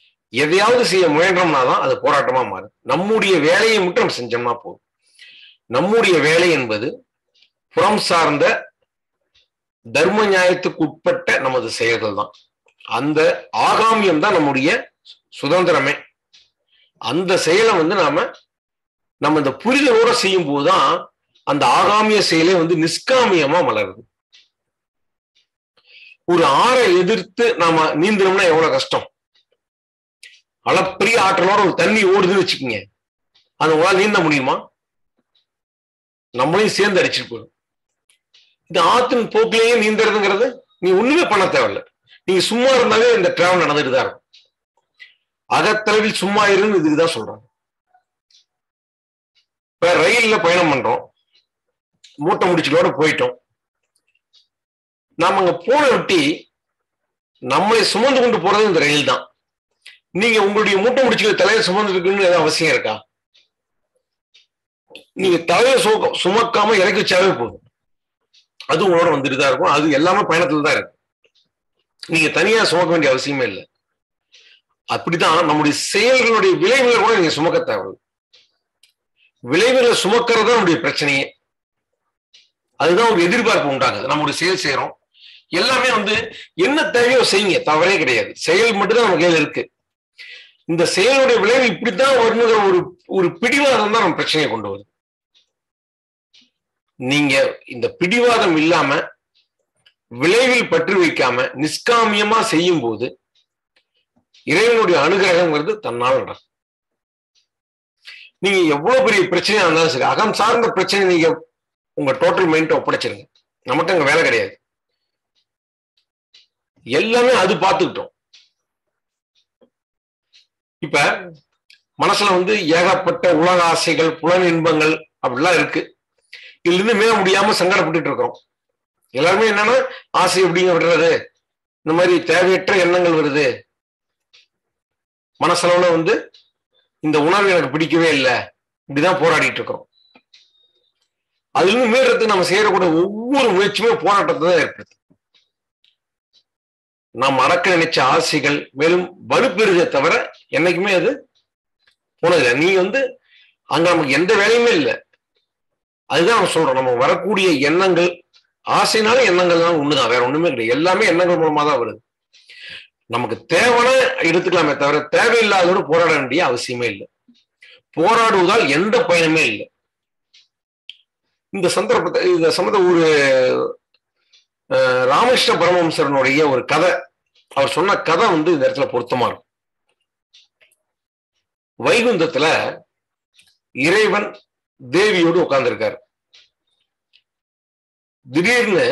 எதையாவது செய்ய முயன்றோம்னா தான் அது போராட்டமா மாறும் நம்முடைய வேலையை மட்டும் நம்ம செஞ்சோம்னா போதும் நம்முடைய வேலை என்பது புறம் சார்ந்த தர்ம நியாயத்துக்கு உட்பட்ட நமது செயல்கள் தான் அந்த ஆகாமியம் தான் நம்முடைய சுதந்திரமே அந்த செயலை வந்து நாம நம்ம இந்த புரிதலோட செய்யும் போதுதான் அந்த ஆகாமிய செயலே வந்து நிஷ்காமியமா மலருது ஒரு ஆறை எதிர்த்து நாம நீந்தணும்னா எவ்வளவு கஷ்டம் அளப்பரிய ஆற்றலோட ஒரு தண்ணி ஓடுதுன்னு வச்சுக்கோங்க அது உங்களால் நீந்த முடியுமா நம்மளையும் சேர்ந்து அடிச்சுட்டு போயிடும் இது ஆத்தின் போக்கிலேயே நீந்துறதுங்கிறது நீ ஒண்ணுமே பண்ண தேவையில்ல நீங்க சும்மா இருந்தாலே இந்த டிராவல் நடந்துட்டு தான் இருக்கும் அகத்தளவில் சும்மா இருன்னு இதுக்குதான் சொல்றாங்க இப்ப ரயில்ல பயணம் பண்றோம் மூட்டை முடிச்சுகளோட போயிட்டோம் நாம அங்க போன விட்டி நம்மளை சுமந்து கொண்டு போறது இந்த ரயில் தான் நீங்க உங்களுடைய மூட்டை முடிச்சுக்கிற தலையை சுமந்து இருக்குன்னு ஏதாவது அவசியம் இருக்கா நீங்க தலையை சுமக்க சுமக்காம இறக்கி வச்சாவே போதும் அது உங்களோட வந்துட்டு தான் இருக்கும் அது எல்லாமே பயணத்துல தான் இருக்கு நீங்க தனியா சுமக்க வேண்டிய அவசியமே இல்லை அப்படிதான் நம்முடைய செயல்களுடைய விளைவுகளை கூட நீங்க சுமக்க தேவை விளைவுகளை சுமக்கிறது தான் நம்முடைய பிரச்சனையே அதுதான் ஒரு எதிர்பார்ப்பு உண்டாகுது நம்முடைய செயல் செய்யறோம் எல்லாமே வந்து என்ன தேவையோ செய்யுங்க தவறே கிடையாது செயல் மட்டும்தான் நம்ம கையில இருக்கு இந்த செயலுடைய விளைவு இப்படித்தான் வரணுங்கிற ஒரு ஒரு பிடிவாதம் தான் நம்ம பிரச்சனையை கொண்டு வருது நீங்க இந்த பிடிவாதம் இல்லாம விளைவில் பற்று வைக்காம நிஷ்காமியமா செய்யும் போது இறைவனுடைய அனுகிரகங்கிறது தன்னால் நடக்கும் நீங்க எவ்வளவு பெரிய பிரச்சனையா இருந்தாலும் சரி அகம் சார்ந்த பிரச்சனை நீங்க உங்க டோட்டல் மைண்ட் ஒப்படைச்சிருங்க நமக்கு அங்க வேலை கிடையாது எல்லாமே அது பார்த்துக்கிட்டோம் இப்ப மனசுல வந்து ஏகப்பட்ட உலக ஆசைகள் புலன் இன்பங்கள் அப்படிலாம் இருக்கு இதுல இருந்து மேல முடியாம சங்கடப்பட்டுட்டு இருக்கிறோம் எல்லாருமே என்னன்னா ஆசை எப்படிங்க விடுறது இந்த மாதிரி தேவையற்ற எண்ணங்கள் வருது மனசளவுல வந்து இந்த உணர்வு எனக்கு பிடிக்கவே இல்லை இப்படிதான் போராடிட்டு இருக்கிறோம் அதுல இருந்து மீறதுக்கு நம்ம செய்யக்கூடிய ஒவ்வொரு முயற்சியுமே போராட்டத்தை தான் ஏற்படுது நாம் மறக்க நினைச்ச ஆசைகள் மேலும் வலுப்பெறுதே தவிர என்னைக்குமே அது போனதில்லை நீ வந்து அங்க நமக்கு எந்த வேலையுமே இல்லை அதுதான் நம்ம சொல்றோம் நம்ம வரக்கூடிய எண்ணங்கள் ஆசைனால எண்ணங்கள் தான் ஒண்ணுதான் வேற ஒண்ணுமே கிடையாது எல்லாமே எண்ணங்கள் மூலமா தான் வருது நமக்கு தேவையான எடுத்துக்கலாமே தவிர தேவையில்லாதோடு போராட வேண்டிய அவசியமே இல்லை போராடுவதால் எந்த பயனுமே இல்லை இந்த சந்தர்ப்பத்தை இந்த சம்மந்த ஒரு ராமகிருஷ்ண பரமஹம்சரனுடைய ஒரு கதை அவர் சொன்ன கதை வந்து இந்த இடத்துல பொருத்தமா இருக்கும் வைகுந்தத்துல இறைவன் தேவியோடு உட்கார்ந்துருக்காரு திடீர்னு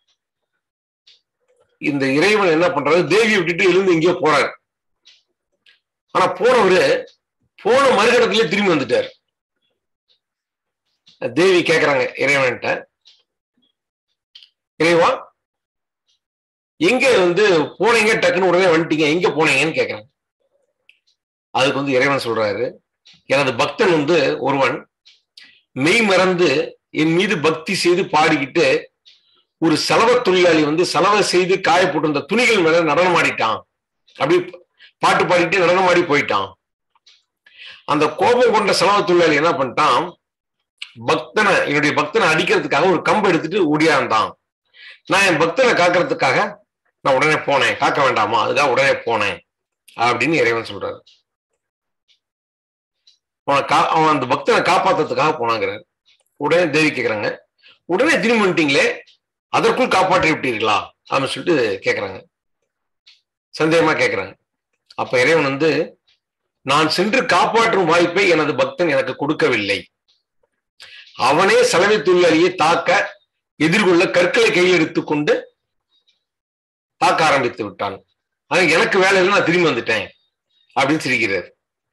இந்த இறைவன் என்ன பண்றாரு தேவியை விட்டுட்டு எழுந்து எங்கேயோ போறாரு ஆனா போனவரு போன மறுகடத்திலே திரும்பி வந்துட்டார் தேவி கேக்குறாங்க இறைவன்கிட்ட இறைவா எங்க வந்து போனீங்க டக்குன்னு உடனே வந்துட்டீங்க எங்க போனீங்கன்னு கேக்குறாங்க அதுக்கு வந்து இறைவன் சொல்றாரு எனது பக்தன் வந்து ஒருவன் மெய் மறந்து என் மீது பக்தி செய்து பாடிக்கிட்டு ஒரு செலவ தொழிலாளி வந்து செலவை செய்து காய போட்டிருந்த துணிகள் மேல நடனம் ஆடிட்டான் அப்படி பாட்டு பாடிட்டு நடனம் ஆடி போயிட்டான் அந்த கோபம் கொண்ட செலவு தொழிலாளி என்ன பண்ணிட்டான் பக்தனை என்னுடைய பக்தனை அடிக்கிறதுக்காக ஒரு கம்பு எடுத்துட்டு ஓடியாந்தான் நான் என் பக்தனை காக்கிறதுக்காக நான் உடனே போனேன் காக்க வேண்டாமா அதுக்காக உடனே போனேன் அப்படின்னு இறைவன் சொல்றாரு அவன் கா அவன் அந்த பக்தனை காப்பாத்துறதுக்காக போனாங்கிறாரு உடனே தேவி கேக்குறாங்க உடனே திரும்பி வந்துட்டீங்களே அதற்குள் காப்பாற்றி விட்டீர்களா அப்படின்னு சொல்லிட்டு கேக்குறாங்க சந்தேகமா கேக்குறாங்க அப்ப இறைவன் வந்து நான் சென்று காப்பாற்றும் வாய்ப்பை எனது பக்தன் எனக்கு கொடுக்கவில்லை அவனே சலவை தொழிலாளியை தாக்க எதிர்கொள்ள கற்களை கையில் எடுத்துக்கொண்டு தாக்க ஆரம்பித்து விட்டான் ஆனா எனக்கு வேலை இல்லை நான் திரும்பி வந்துட்டேன் அப்படின்னு சிரிக்கிறார்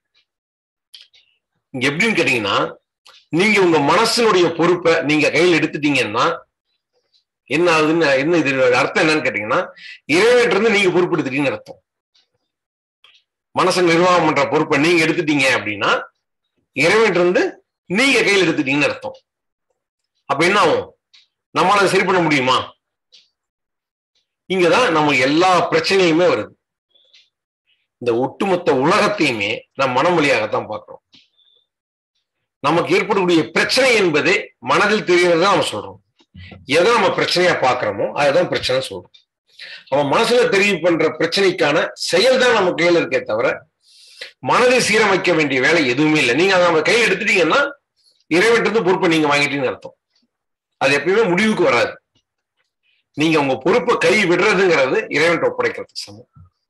இங்க எப்படின்னு கேட்டீங்கன்னா நீங்க உங்க மனசனுடைய பொறுப்பை நீங்க கையில் எடுத்துட்டீங்கன்னா என்ன ஆகுதுன்னு என்ன இது அர்த்தம் என்னன்னு கேட்டீங்கன்னா இறைவன் இருந்து நீங்க பொறுப்பெடுத்துட்டீங்கன்னு அர்த்தம் மனசை நிர்வாகம் பண்ற பொறுப்பை நீங்க எடுத்துட்டீங்க அப்படின்னா இறைவன் இருந்து நீங்க கையில் எடுத்துட்டீங்கன்னு அர்த்தம் அப்ப என்ன ஆகும் நம்மளால சரி பண்ண முடியுமா இங்கதான் நம்ம எல்லா பிரச்சனையுமே வருது இந்த ஒட்டுமொத்த உலகத்தையுமே நம்ம மனம் வழியாகத்தான் பார்க்கிறோம் நமக்கு ஏற்படக்கூடிய பிரச்சனை என்பதே மனதில் தெரிகிறது நம்ம சொல்றோம் எதை நம்ம பிரச்சனையா பாக்குறோமோ அதுதான் பிரச்சனை சொல்றோம் அவன் மனசுல தெரிவு பண்ற பிரச்சனைக்கான செயல் தான் நம்ம கையில இருக்கே தவிர மனதை சீரமைக்க வேண்டிய வேலை எதுவுமே இல்லை நீங்க அதை நம்ம கையில் எடுத்துட்டீங்கன்னா இறைவன்ட்டு பொறுப்பை நீங்க வாங்கிட்டீங்கன்னு அர்த்தம் அது எப்பயுமே முடிவுக்கு வராது நீங்க உங்க பொறுப்பை கை விடுறதுங்கிறது இறைவன் ஒப்படைக்கிறது சமம்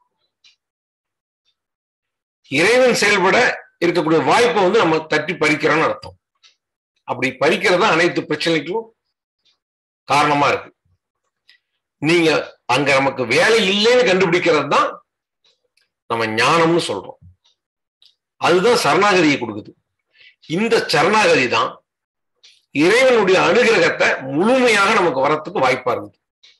இறைவன் செயல்பட இருக்கக்கூடிய வாய்ப்பை வந்து நம்ம தட்டி பறிக்கிறோம்னு அர்த்தம் அப்படி பறிக்கிறது தான் அனைத்து பிரச்சனைக்கும் காரணமா இருக்கு நீங்க அங்க நமக்கு வேலை இல்லைன்னு கண்டுபிடிக்கிறது தான் நம்ம ஞானம்னு சொல்றோம் அதுதான் சரணாகதியை கொடுக்குது இந்த சரணாகதி தான் இறைவனுடைய அனுகிரகத்தை முழுமையாக நமக்கு வரத்துக்கு வாய்ப்பா இருக்குது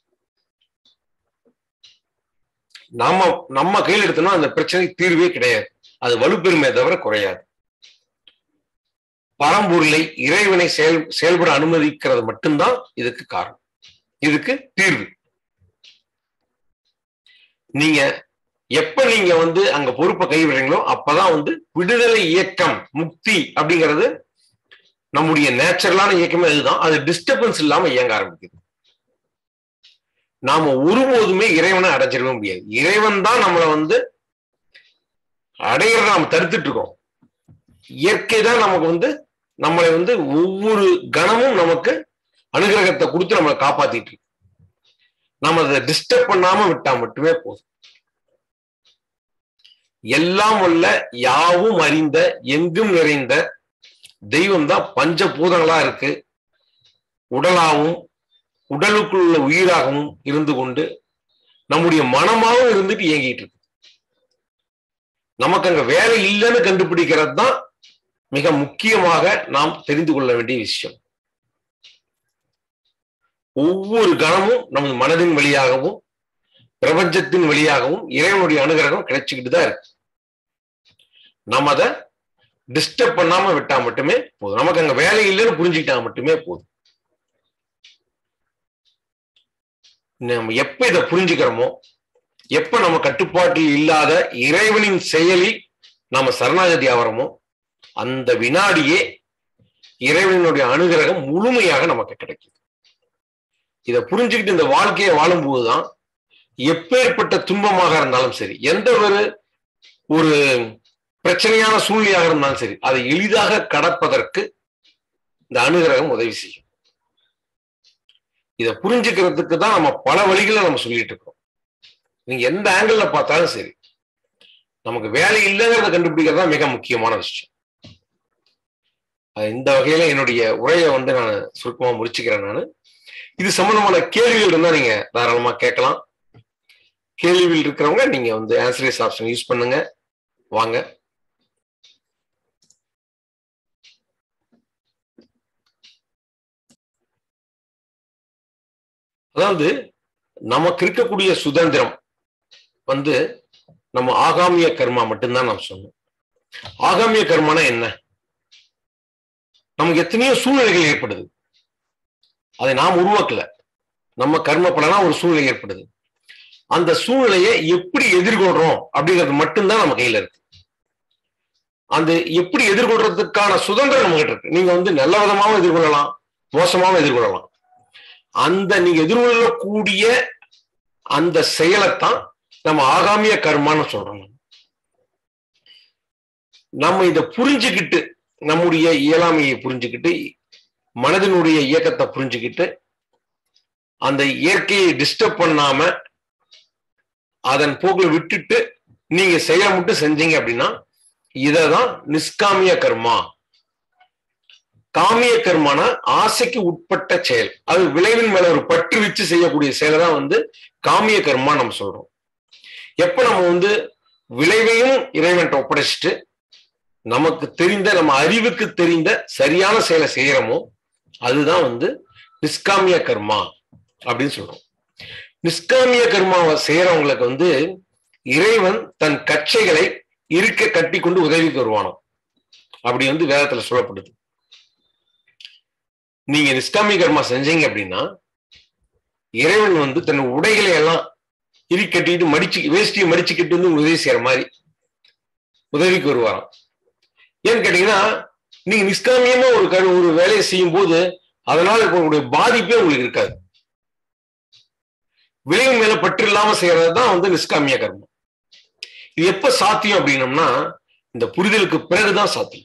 நாம நம்ம கையில் எடுத்தோம்னா அந்த பிரச்சனை தீர்வே கிடையாது அது வலுப்பெருமே தவிர குறையாது பரம்பொருளை இறைவனை செயல் செயல்பட அனுமதிக்கிறது மட்டும்தான் இதுக்கு காரணம் இதுக்கு தீர்வு நீங்க எப்ப நீங்க வந்து அங்க பொறுப்பை கைவிடுறீங்களோ அப்பதான் வந்து விடுதலை இயக்கம் முக்தி அப்படிங்கிறது நம்முடைய நேச்சுரலான இயக்கமே அதுதான் அது டிஸ்டர்பன்ஸ் இல்லாம இயங்க ஆரம்பிக்குது நாம ஒருபோதுமே இறைவனை அடைஞ்சிடவே முடியாது இறைவன் தான் நம்மளை வந்து அடையிறத நாம் தடுத்துட்டு இருக்கோம் இயற்கை தான் நமக்கு வந்து நம்மளை வந்து ஒவ்வொரு கணமும் நமக்கு அனுகிரகத்தை கொடுத்து நம்மளை காப்பாத்திட்டு இருக்கு நம்ம அதை டிஸ்டர்ப் பண்ணாம விட்டா மட்டுமே போதும் எல்லாம் உள்ள யாவும் அறிந்த எங்கும் நிறைந்த தெய்வம் தான் பஞ்சபூதங்களா இருக்கு உடலாகவும் உடலுக்குள் உள்ள உயிராகவும் இருந்து கொண்டு நம்முடைய மனமாகவும் இருந்துட்டு இயங்கிட்டு இருக்கு நமக்கு அங்க வேலை இல்லைன்னு கண்டுபிடிக்கிறது தான் மிக முக்கியமாக நாம் தெரிந்து கொள்ள வேண்டிய விஷயம் ஒவ்வொரு கணமும் நமது மனதின் வழியாகவும் பிரபஞ்சத்தின் வழியாகவும் இறைவனுடைய அனுகிரகம் கிடைச்சிக்கிட்டு தான் இருக்கு நம்ம அதை டிஸ்டர்ப் பண்ணாம விட்டா மட்டுமே போதும் நமக்கு அங்க வேலை இல்லைன்னு புரிஞ்சுக்கிட்டா மட்டுமே போதும் நம்ம எப்ப இதை புரிஞ்சுக்கிறோமோ எப்ப நம்ம கட்டுப்பாட்டில் இல்லாத இறைவனின் செயலில் நாம சரணாகதி ஆகிறோமோ அந்த வினாடியே இறைவனுடைய அனுகிரகம் முழுமையாக நமக்கு கிடைக்குது இதை புரிஞ்சுக்கிட்டு இந்த வாழ்க்கையை வாழும்போதுதான் எப்பேற்பட்ட துன்பமாக இருந்தாலும் சரி எந்த ஒரு ஒரு பிரச்சனையான சூழ்நிலையாக இருந்தாலும் சரி அதை எளிதாக கடப்பதற்கு இந்த அனுகிரகம் உதவி செய்யும் இதை புரிஞ்சுக்கிறதுக்கு தான் நம்ம பல வழிகளை நம்ம சொல்லிட்டு இருக்கோம் நீங்க எந்த ஆங்கிள் பார்த்தாலும் சரி நமக்கு வேலை இல்லைங்கிறத கண்டுபிடிக்கிறது தான் மிக முக்கியமான விஷயம் இந்த வகையில என்னுடைய உரையை வந்து நான் சுருக்கமா முடிச்சுக்கிறேன் நான் இது சம்பந்தமான கேள்விகள் இருந்தா நீங்க தாராளமா கேட்கலாம் கேள்விகள் இருக்கிறவங்க நீங்க வந்து ஆன்சரேஸ் ஆப்ஷன் யூஸ் பண்ணுங்க வாங்க அதாவது நமக்கு இருக்கக்கூடிய சுதந்திரம் வந்து நம்ம ஆகாமிய கர்மா மட்டும்தான் நாம் சொன்னோம் ஆகாமிய கர்மானா என்ன நமக்கு எத்தனையோ சூழ்நிலைகள் ஏற்படுது அதை நாம் உருவாக்கல நம்ம கர்ம பலனா ஒரு சூழ்நிலை ஏற்படுது அந்த சூழ்நிலையை எப்படி எதிர்கொள்றோம் அப்படிங்கிறது மட்டும்தான் நம்ம கையில இருக்கு அந்த எப்படி எதிர்கொள்றதுக்கான சுதந்திரம் நம்ம கிட்ட இருக்கு நீங்க வந்து நல்ல விதமாவும் எதிர்கொள்ளலாம் மோசமாவும் எதிர்கொள்ளலாம் அந்த நீங்க எதிர்கொள்ளக்கூடிய அந்த செயலைத்தான் நம்ம ஆகாமிய கர்மான்னு சொல்றோம் நம்ம இதை புரிஞ்சுக்கிட்டு நம்முடைய இயலாமையை புரிஞ்சுக்கிட்டு மனதினுடைய இயக்கத்தை புரிஞ்சுக்கிட்டு அந்த இயற்கையை டிஸ்டர்ப் பண்ணாம அதன் போக்கில் விட்டுட்டு நீங்க செயலை மட்டும் செஞ்சீங்க அப்படின்னா இததான் நிஷ்காமிய கர்மா காமிய கர்மான ஆசைக்கு உட்பட்ட செயல் அது விளைவின் மேல ஒரு பற்று வச்சு செய்யக்கூடிய செயலை தான் வந்து காமிய கர்மா நம்ம சொல்றோம் எப்ப நம்ம வந்து விளைவையும் இறைவன்ட்ட ஒப்படைச்சிட்டு நமக்கு தெரிந்த நம்ம அறிவுக்கு தெரிந்த சரியான செயலை செய்யறோமோ அதுதான் வந்து நிஷ்காமிய கர்மா அப்படின்னு சொல்றோம் நிஷ்காமிய கர்மாவை செய்யறவங்களுக்கு வந்து இறைவன் தன் கச்சைகளை இருக்க கட்டி கொண்டு உதவிக்கு வருவானோ அப்படி வந்து வேதத்துல சொல்லப்படுது நீங்க நிஷ்காமிய கர்மா செஞ்சீங்க அப்படின்னா இறைவன் வந்து தன் உடைகளை எல்லாம் இரு கட்டிட்டு மடிச்சு வேஷ்டியை மடிச்சுக்கிட்டு வந்து உதவி செய்யற மாதிரி உதவிக்கு வருவாராம் ஏன்னு கேட்டீங்கன்னா நீங்க நிஷ்காமியமா ஒரு கரு ஒரு வேலையை செய்யும் போது அதனால இப்ப உங்களுடைய பாதிப்பே உங்களுக்கு இருக்காது விளைவு மேல பற்று இல்லாம செய்யறது தான் வந்து நிஷ்காமிய கர்மம் இது எப்ப சாத்தியம் அப்படின்னம்னா இந்த புரிதலுக்கு பிறகுதான் சாத்தியம்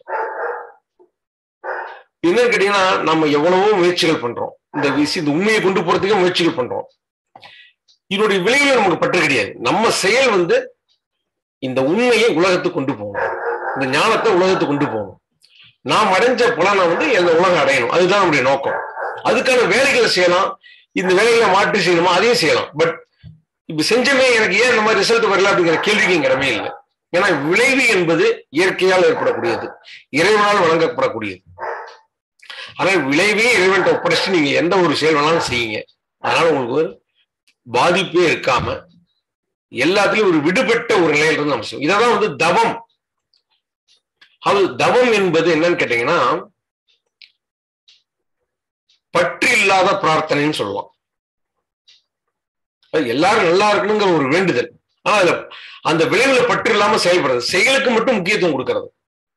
என்னன்னு கேட்டீங்கன்னா நம்ம எவ்வளவோ முயற்சிகள் பண்றோம் இந்த விஷயம் இந்த உண்மையை கொண்டு போறதுக்கே முயற்சிகள் பண்றோம் இதனுடைய விளைவு நமக்கு பற்று கிடையாது நம்ம செயல் வந்து இந்த உண்மையை உலகத்துக்கு கொண்டு போகணும் இந்த ஞானத்தை உலகத்துக்கு கொண்டு போகணும் நாம் அடைஞ்ச புலனை வந்து இந்த உலகம் அடையணும் அதுதான் நம்முடைய நோக்கம் அதுக்கான வேலைகளை செய்யலாம் இந்த வேலைகளை மாற்றி செய்யணுமா அதையும் செய்யலாம் பட் இப்ப செஞ்சமே எனக்கு ஏன் இந்த மாதிரி ரிசல்ட் வரல அப்படிங்கிற கேள்விக்கு இங்க இடமே இல்லை ஏன்னா விளைவு என்பது இயற்கையால் ஏற்படக்கூடியது இறைவனால் வழங்கப்படக்கூடியது ஆனால் விளைவே இறைவன்ட்ட ஒப்படைச்சு நீங்க எந்த ஒரு செயல் வேணாலும் செய்யுங்க அதனால உங்களுக்கு ஒரு பாதிப்பே இருக்காம எல்லாத்துலயும் ஒரு விடுபட்ட ஒரு நிலையில இருந்து நம்ம செய்வோம் இதான் வந்து தவம் அது தவம் என்பது என்னன்னு கேட்டீங்கன்னா பற்று இல்லாத பிரார்த்தனைன்னு சொல்லுவான் அது எல்லாரும் நல்லா இருக்கணுங்கிற ஒரு வேண்டுதல் ஆனா அதுல அந்த விளைவுல பற்று இல்லாம செயல்படுறது செயலுக்கு மட்டும் முக்கியத்துவம் கொடுக்கறது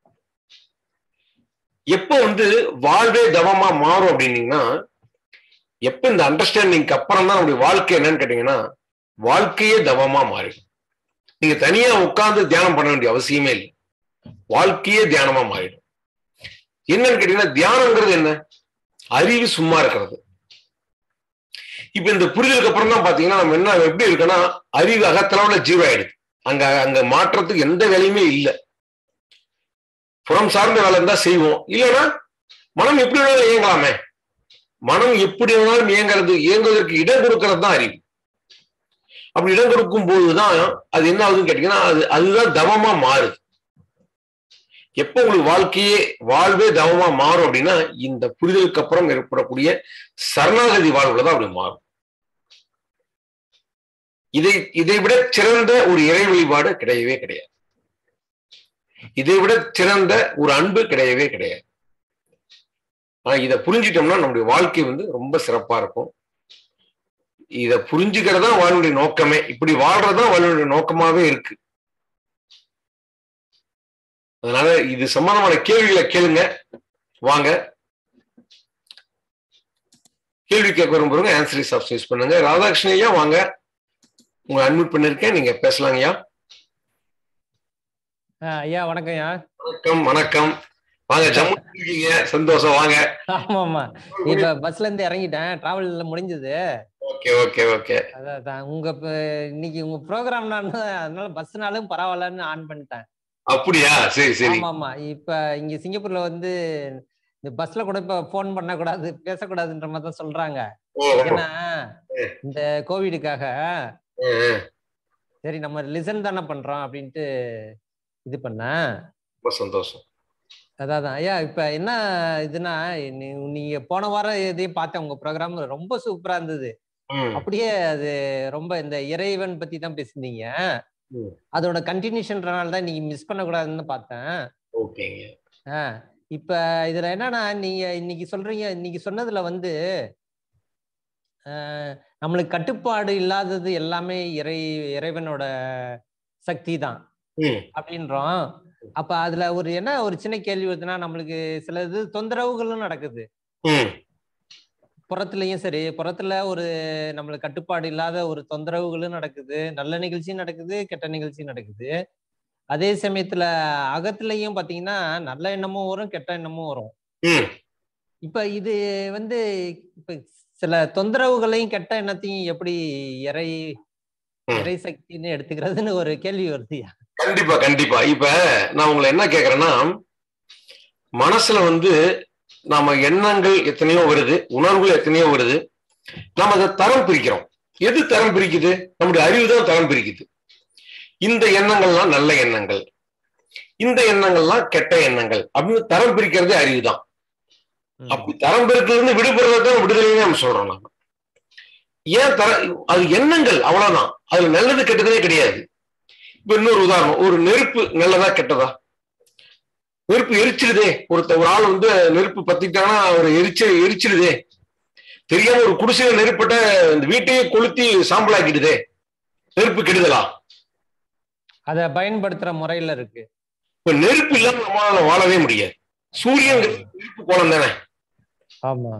எப்போ வந்து வாழ்வே தவமா மாறும் அப்படின்னீங்கன்னா எப்ப இந்த அண்டர்ஸ்டாண்டிங்க்கு அப்புறம் தான் நம்முடைய வாழ்க்கை என்னன்னு கேட்டீங்கன்னா வாழ்க்கையே தவமா மாறிடும் நீங்க தனியா உட்கார்ந்து தியானம் பண்ண வேண்டிய அவசியமே இல்லை வாழ்க்கையே தியானமா மாறிடும் என்னன்னு கேட்டீங்கன்னா தியானங்கிறது என்ன அறிவு சும்மா இருக்கிறது இப்ப இந்த புரிதலுக்கு அப்புறம் தான் பாத்தீங்கன்னா நம்ம என்ன எப்படி இருக்குன்னா அறிவு அகத்தளவுல ஜீரோ ஆயிடுது அங்க அங்க மாற்றத்துக்கு எந்த வேலையுமே இல்லை புறம் சார்ந்த வேலை இருந்தா செய்வோம் இல்லைன்னா மனம் எப்படி வேணாலும் இயங்கலாமே மனம் எப்படி வேணாலும் இயங்குறது இயங்குவதற்கு இடம் கொடுக்கறது தான் அறிவு அப்படி இடம் கொடுக்கும் போதுதான் அது என்ன ஆகுதுன்னு கேட்டீங்கன்னா அது அதுதான் தவமா மாறுது எப்போ உங்களுக்கு வாழ்க்கையே வாழ்வே தவமா மாறும் அப்படின்னா இந்த புரிதலுக்கு அப்புறம் ஏற்படக்கூடிய சரணாகதி வாழ்வுல தான் அப்படி மாறும் இதை இதை விட சிறந்த ஒரு இறை வழிபாடு கிடையவே கிடையாது இதை விட சிறந்த ஒரு அன்பு கிடையவே கிடையாது ஆனா இதை புரிஞ்சிட்டோம்னா நம்முடைய வாழ்க்கை வந்து ரொம்ப சிறப்பா இருக்கும் இத புரிஞ்சுக்கிறதா வாழ்வுடைய நோக்கமே இப்படி வாழ்றதுதான் வாழ்வுடைய நோக்கமாவே இருக்கு அதனால இது சம்பந்தமான கேள்விகளை கேளுங்க வாங்க கேள்வி கேட்க விரும்புறவங்க ஆன்சர் ஆப்ஷன் யூஸ் பண்ணுங்க ராதாகிருஷ்ணன் ஐயா வாங்க உங்க அட்மிட் பண்ணிருக்கேன் நீங்க பேசலாங்க ஐயா ஐயா வணக்கம் ஐயா வணக்கம் வணக்கம் வாங்க ஜம்மு இருக்கீங்க சந்தோஷம் வாங்க ஆமா ஆமா இப்ப பஸ்ல இருந்து இறங்கிட்டேன் டிராவல்ல முடிஞ்சது ஓகே ஓகே ஓகே அதான் உங்க இப்ப இன்னைக்கு உங்க ப்ரோக்ராம் அதனால பஸ்னாலும் பரவாயில்லன்னு ஆன் பண்ணிட்டேன் அப்படியா சரி சரி ஆமா ஆமா இப்ப இங்க சிங்கப்பூர்ல வந்து இந்த பஸ்ல கூட இப்ப போன் பண்ண கூடாது பேசக்கூடாதுன்ற மாதிரி தான் சொல்றாங்க ஏன்னா இந்த கோவிடுக்காக சரி நம்ம லிசன் தானே பண்றோம் அப்படின்ட்டு இது பண்ணேன் ரொம்ப சந்தோஷம் அதான் ஐயா இப்ப என்ன இதுனா நீங்க போன வாரம் எதையும் பார்த்தேன் உங்க ப்ரோக்ராம் ரொம்ப சூப்பரா இருந்தது அப்படியே அது ரொம்ப இந்த இறைவன் பத்தி தான் பேசினீங்க அதோட கண்டினியூஷன்றனால தான் நீங்க மிஸ் பண்ணக்கூடாதுன்னு பார்த்தேன் ஓகேங்க இப்ப இதுல என்னன்னா நீங்க இன்னைக்கு சொல்றீங்க இன்னைக்கு சொன்னதுல வந்து நம்மளுக்கு கட்டுப்பாடு இல்லாதது எல்லாமே இறை இறைவனோட சக்தி தான் அப்படின்றோம் அப்ப அதுல ஒரு என்ன ஒரு சின்ன கேள்வி வருதுன்னா நம்மளுக்கு சில இது தொந்தரவுகளும் நடக்குது புறத்துலயும் சரி புறத்துல ஒரு நம்மளுக்கு கட்டுப்பாடு இல்லாத ஒரு தொந்தரவுகளும் நடக்குது நல்ல நிகழ்ச்சியும் நடக்குது கெட்ட நிகழ்ச்சியும் நடக்குது அதே சமயத்துல அகத்துலயும் பாத்தீங்கன்னா நல்ல எண்ணமும் வரும் கெட்ட எண்ணமும் வரும் இப்ப இது வந்து இப்ப சில தொந்தரவுகளையும் கெட்ட எண்ணத்தையும் எப்படி இறை இறை சக்தின்னு எடுத்துக்கிறதுன்னு ஒரு கேள்வி வருதுயா கண்டிப்பா கண்டிப்பா இப்ப நான் உங்களை என்ன கேக்குறேன்னா மனசுல வந்து நாம எண்ணங்கள் எத்தனையோ வருது உணர்வுகள் எத்தனையோ வருது நாம அதை தரம் பிரிக்கிறோம் எது தரம் பிரிக்குது நம்முடைய அறிவு தான் தரம் பிரிக்குது இந்த எண்ணங்கள்லாம் நல்ல எண்ணங்கள் இந்த எண்ணங்கள்லாம் கெட்ட எண்ணங்கள் அப்படின்னு தரம் பிரிக்கிறதே அறிவு தான் அப்படி தரம் பிரிக்கிறதுல விடுபடுறது தான் விடுதலைன்னு நம்ம சொல்றோம் நாம ஏன் தர அது எண்ணங்கள் அவ்வளவுதான் அது நல்லது கெட்டதே கிடையாது இப்ப இன்னொரு உதாரணம் ஒரு நெருப்பு நல்லதா கெட்டதா நெருப்பு எரிச்சிடுதே ஒருத்த ஒரு ஆள் வந்து நெருப்பு பத்திட்டானா அவர் எரிச்சு எரிச்சிடுதே தெரியாம ஒரு குடிசையில நெருப்பட்ட இந்த வீட்டையே கொளுத்தி சாம்பலாக்கிடுதே நெருப்பு கெடுதலா அத பயன்படுத்துற முறையில இருக்கு இப்ப நெருப்பு இல்லாம நம்மளால வாழவே முடியாது சூரியன் நெருப்பு கோலம் தானே ஆமா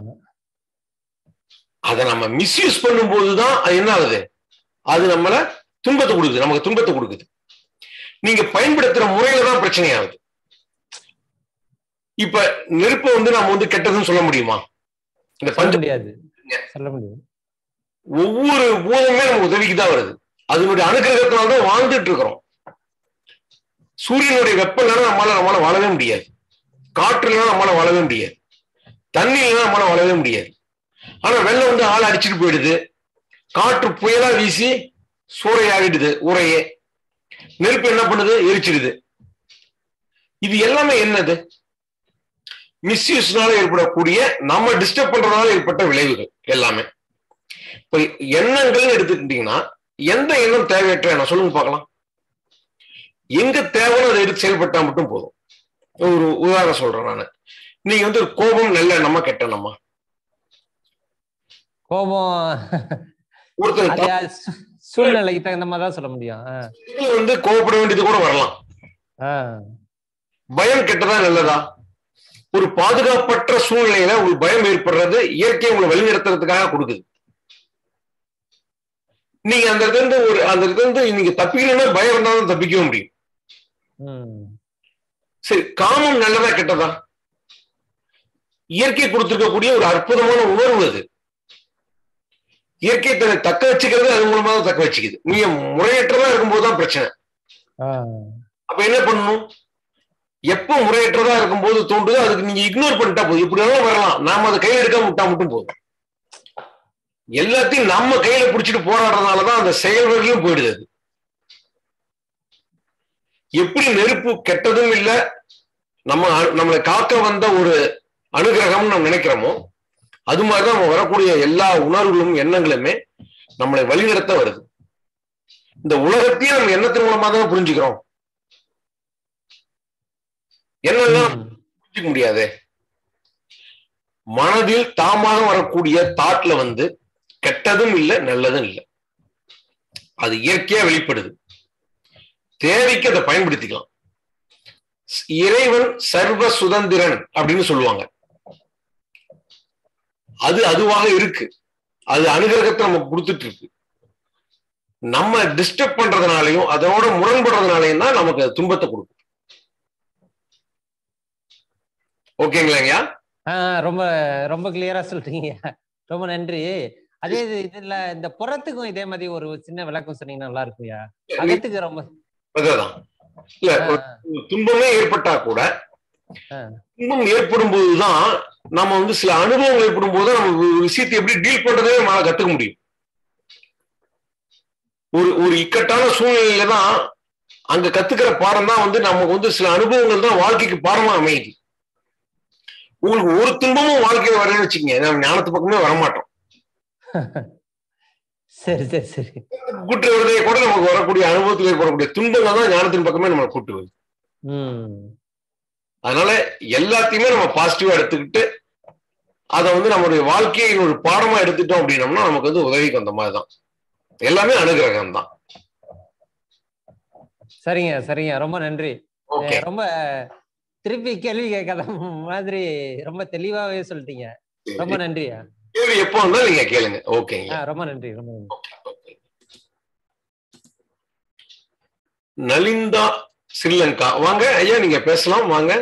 அதை நம்ம மிஸ்யூஸ் பண்ணும்போது தான் அது என்ன ஆகுது அது நம்மள துன்பத்தை கொடுக்குது நமக்கு துன்பத்தை கொடுக்குது நீங்க பயன்படுத்துற முறையில தான் பிரச்சனை ஆகுது இப்ப நெருப்பை வந்து நம்ம வந்து கெட்டதுன்னு சொல்ல முடியுமா இந்த சொல்ல பஞ்ச முடியாது சொல்ல முடியாது ஒவ்வொரு பூதமே நமக்கு உதவிக்கு தான் வருது அதனுடைய அனுகிரகத்தினால தான் வாழ்ந்துட்டு இருக்கிறோம் சூரியனுடைய வெப்பம் இல்லைன்னா நம்மளால நம்மளால வாழவே முடியாது காற்று இல்லைன்னா நம்மளால வாழவே முடியாது தண்ணி இல்லைன்னா நம்மளால வாழவே முடியாது ஆனா வெள்ளம் வந்து ஆள் அடிச்சுட்டு போயிடுது காற்று புயலா வீசி சூறையாகிடுது ஊரையே நெருப்பு என்ன பண்ணுது எரிச்சிடுது இது எல்லாமே என்னது மிஸ்யூஸ்னால ஏற்படக்கூடிய நம்ம டிஸ்டர்ப் பண்றதுனால ஏற்பட்ட விளைவுகள் எல்லாமே இப்ப எண்ணங்கள் எடுத்துக்கிட்டீங்கன்னா எந்த எண்ணம் தேவையற்ற எண்ணம் சொல்லுங்க பார்க்கலாம் எங்க தேவைன்னு அதை எடுத்து செயல்பட்டா மட்டும் போதும் ஒரு உதாரணம் சொல்றேன் நான் நீங்க வந்து ஒரு கோபம் நல்ல எண்ணமா கெட்ட எண்ணமா கோபம் ஒருத்தர் அது அது சூ- சூழ்நிலைக்கு தகுந்த மாதிரி தான் சொல்ல முடியும் ஆ. தப்புல வந்து கோபப்பட வேண்டியது கூட வரலாம் ஆ. பயம் கெட்டதா நல்லதா ஒரு பாதுகாப்பற்ற சூழ்நிலையில உங்களுக்கு பயம் ஏற்படுறது இயற்கை உங்களை வழிநடத்துறதுக்காக கொடுக்குது நீங்க அந்த இடத்துல இருந்து ஒரு அந்த இடத்துல இருந்து நீங்க தப்பிக்கணும்னா பயம் இருந்தாலும் தப்பிக்க முடியும் ம். சரி காமம் நல்லதா கெட்டதா இயற்கை கொடுத்திருக்கக்கூடிய ஒரு அற்புதமான உணர்வு அது இயற்கை தன்னை தக்க வச்சுக்கிறது அது மூலமா தான் தக்க வச்சுக்குது நீங்க முறையற்றதா இருக்கும்போது தான் பிரச்சனை ஆ. அப்ப என்ன பண்ணணும் எப்ப முறையற்றதா இருக்கும்போது தோன்றுதோ அதுக்கு நீங்க இக்னோர் பண்ணிட்டா போதும் இப்படி வேணாலும் வரலாம் நாம அதை கையில எடுக்காம விட்டா மட்டும் போதும் எல்லாத்தையும் நம்ம கையில பிடிச்சிட்டு போராடுறதுனாலதான் அந்த செயல்வர்களும் போயிடுது அது எப்படி நெருப்பு கெட்டதும் இல்ல நம்ம அ- நம்மளை காக்க வந்த ஒரு அனுகிரகம் நம்ம நினைக்கிறோமோ அது மாதிரிதான் நம்ம வரக்கூடிய எல்லா உணர்வுகளும் எண்ணங்களுமே நம்மளை வழிநடத்த வருது இந்த உலகத்தையும் நம்ம எண்ணத்தின் மூலமா தான் புரிஞ்சுக்கிறோம் என்னெல்லாம் ம். புரிஞ்சுக்க முடியாது மனதில் தாமாக வரக்கூடிய தாட்ல வந்து கெட்டதும் இல்லை நல்லதும் இல்லை அது இயற்கையா வெளிப்படுது தேவைக்கு அதை பயன்படுத்திக்கலாம் இறைவன் சர்வ சுதந்திரன் அப்படின்னு சொல்லுவாங்க அது அதுவாக இருக்கு அது அனுகிரகத்தை நமக்கு கொடுத்துட்டு இருக்கு நம்ம டிஸ்டர்ப் பண்றதுனாலையும் அதோட முரண்படுறதுனாலையும் தான் நமக்கு அது துன்பத்தை கொடுக்கும் ஓகேங்களாங்கய்யா ஆ, ரொம்ப ரொம்ப கிளியரா சொல்றீங்க ரொம்ப நன்றி அதே இது இதுல இந்த புறத்துக்கும் இதே மாதிரி ஒரு சின்ன விளக்கம் சொன்னீங்கன்னா நல்லா இருக்கும்யா அகத்துக்கு ரொம்ப அதுதான் இல்ல ஆ, ஒரு துன்பமே ஏற்பட்டா கூட ஆ. துன்பம் ஏற்படும் போதுதான் நம்ம வந்து சில அனுபவங்கள் ஏற்படும் போது நம்ம ஒரு விஷயத்தை எப்படி டீல் பண்றதே நம்மளால கத்துக்க முடியும் ஒரு ஒரு இக்கட்டான சூழ்நிலையில தான் அங்க கத்துக்கிற பாடம் தான் வந்து நமக்கு வந்து சில அனுபவங்கள் தான் வாழ்க்கைக்கு பாடமா அமையுது உங்களுக்கு ஒரு துன்பமும் வாழ்க்கையில வரலன்னு வச்சுக்கோங்க நம்ம ஞானத்து பக்கமே வரமாட்டோம் சரி சரி சரி கூட்டு வருவதை கூட நமக்கு வரக்கூடிய அனுபவத்தில் ஏற்படக்கூடிய துன்பங்கள் தான் ஞானத்தின் பக்கமே நம்மளை கூட்டு வருது ம் அதனால எல்லாத்தையுமே நம்ம பாசிட்டிவா எடுத்துக்கிட்டு அதை வந்து நம்மளுடைய வாழ்க்கையின் ஒரு பாடமா எடுத்துட்டோம் அப்படின்னோம்னா நமக்கு வந்து உதவிக்கு வந்த மாதிரி தான் எல்லாமே அனுகிரகம் தான் சரிங்க சரிங்க ரொம்ப நன்றி ஓகே அஹ் ரொம்ப திருப்பி கேள்வி கேட்காத மாதிரி ரொம்ப தெளிவாவே சொல்லிட்டீங்க ரொம்ப நன்றியா கேள்வி எப்போ வந்தாலும் நீங்க கேளுங்க ஓகேங்க ஆ, ரொம்ப நன்றி ரொம்ப நன்றி நலிந்தா ஸ்ரீலங்கா வாங்க ஐயா நீங்க பேசலாம் வாங்க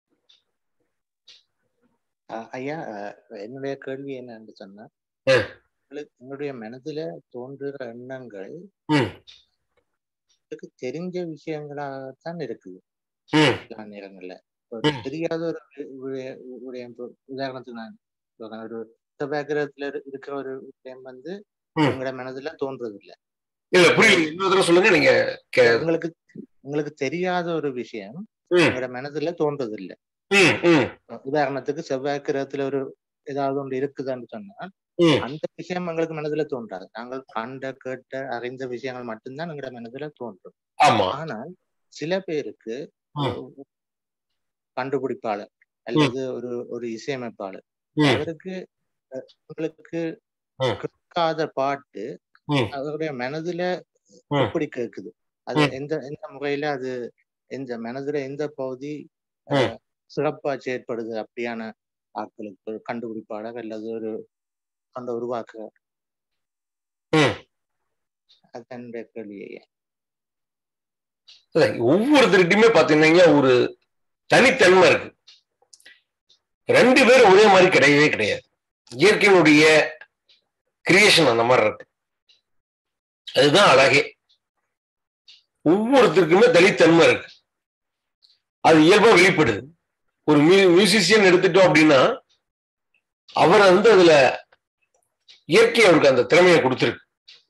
அஹ் ஐயா அஹ் என்னுடைய கேள்வி என்னன்னு சொன்னா ஆ. உங்களுக்கு உங்களுடைய மனதுல தோன்றுற எண்ணங்கள் ம் உங்களுக்கு தெரிஞ்ச விஷயங்களாகத்தான் இருக்குது ம் சில நேரங்கள்ல ஒரு ம். தெரியாத ஒரு வி- வி- விடயம் இப்ப உதாரணத்துக்கு நான் சொல்றேன். ஒரு செவ்வாய்க்கிரகத்துல இரு- இருக்கிற ஒரு விஷயம் வந்து ம். உங்களோட மனதுல தோன்றது இல்ல இல்ல புரியல இன்னொரு தடவை சொல்லுங்க நீங்க கே- உங்களுக்கு உங்களுக்கு தெரியாத ஒரு விஷயம் ம் உங்களோட மனதுல தோன்றது இல்ல ம் ம் உதாரணத்துக்கு செவ்வாய் கிரகத்துல ஒரு ஏதாவது ஒன்று இருக்குதுன்னு சொன்னால் ம் அந்த விஷயம் எங்களுக்கு மனதுல தோன்றாது நாங்கள் கண்ட கேட்ட அறிந்த விஷயங்கள் மட்டும்தான் எங்களோட மனதுல தோன்றும் ஆமா ஆனால் சில பேருக்கு ம். ஒரு கண்டுபிடிப்பாளர் அல்லது ஒரு ஒரு இசையமைப்பாளர் ம் அவருக்கு அஹ், உங்களுக்கு ம். கேட்காத பாட்டு ம். அவருடைய மனதுல ம். எப்படி கேக்குது அது ம். எந்த எந்த முறையில அது எந்த மனதுல எந்த பகுதி ம். அஹ், சிறப்பா செயற்படுது அப்படியான ஆட்களுக்கு ஒரு கண்டுபிடிப்பாளர் அல்லது ஒரு அந்த உருவாக்குறார் ம். அது என்னுடைய கேள்வி ஐயா அதான் ஒவ்வொருத்தருக்கிட்டையுமே பாத்தீங்கன்னா ஒரு தனித்தன்மை இருக்கு ரெண்டு பேரும் ஒரே மாதிரி கிடையவே கிடையாது இயற்கையினுடைய கிரியேஷன் அந்த மாதிரி இருக்கு அதுதான் அழகே ஒவ்வொருத்தருக்குமே தனித்தன்மை இருக்கு அது இயல்பா வெளிப்படுது ஒரு மியூ மியூசிஷியன் எடுத்துட்டோம் அப்படின்னா அவர் வந்து அதுல இயற்கை அவருக்கு அந்த திறமையை கொடுத்துருக்கு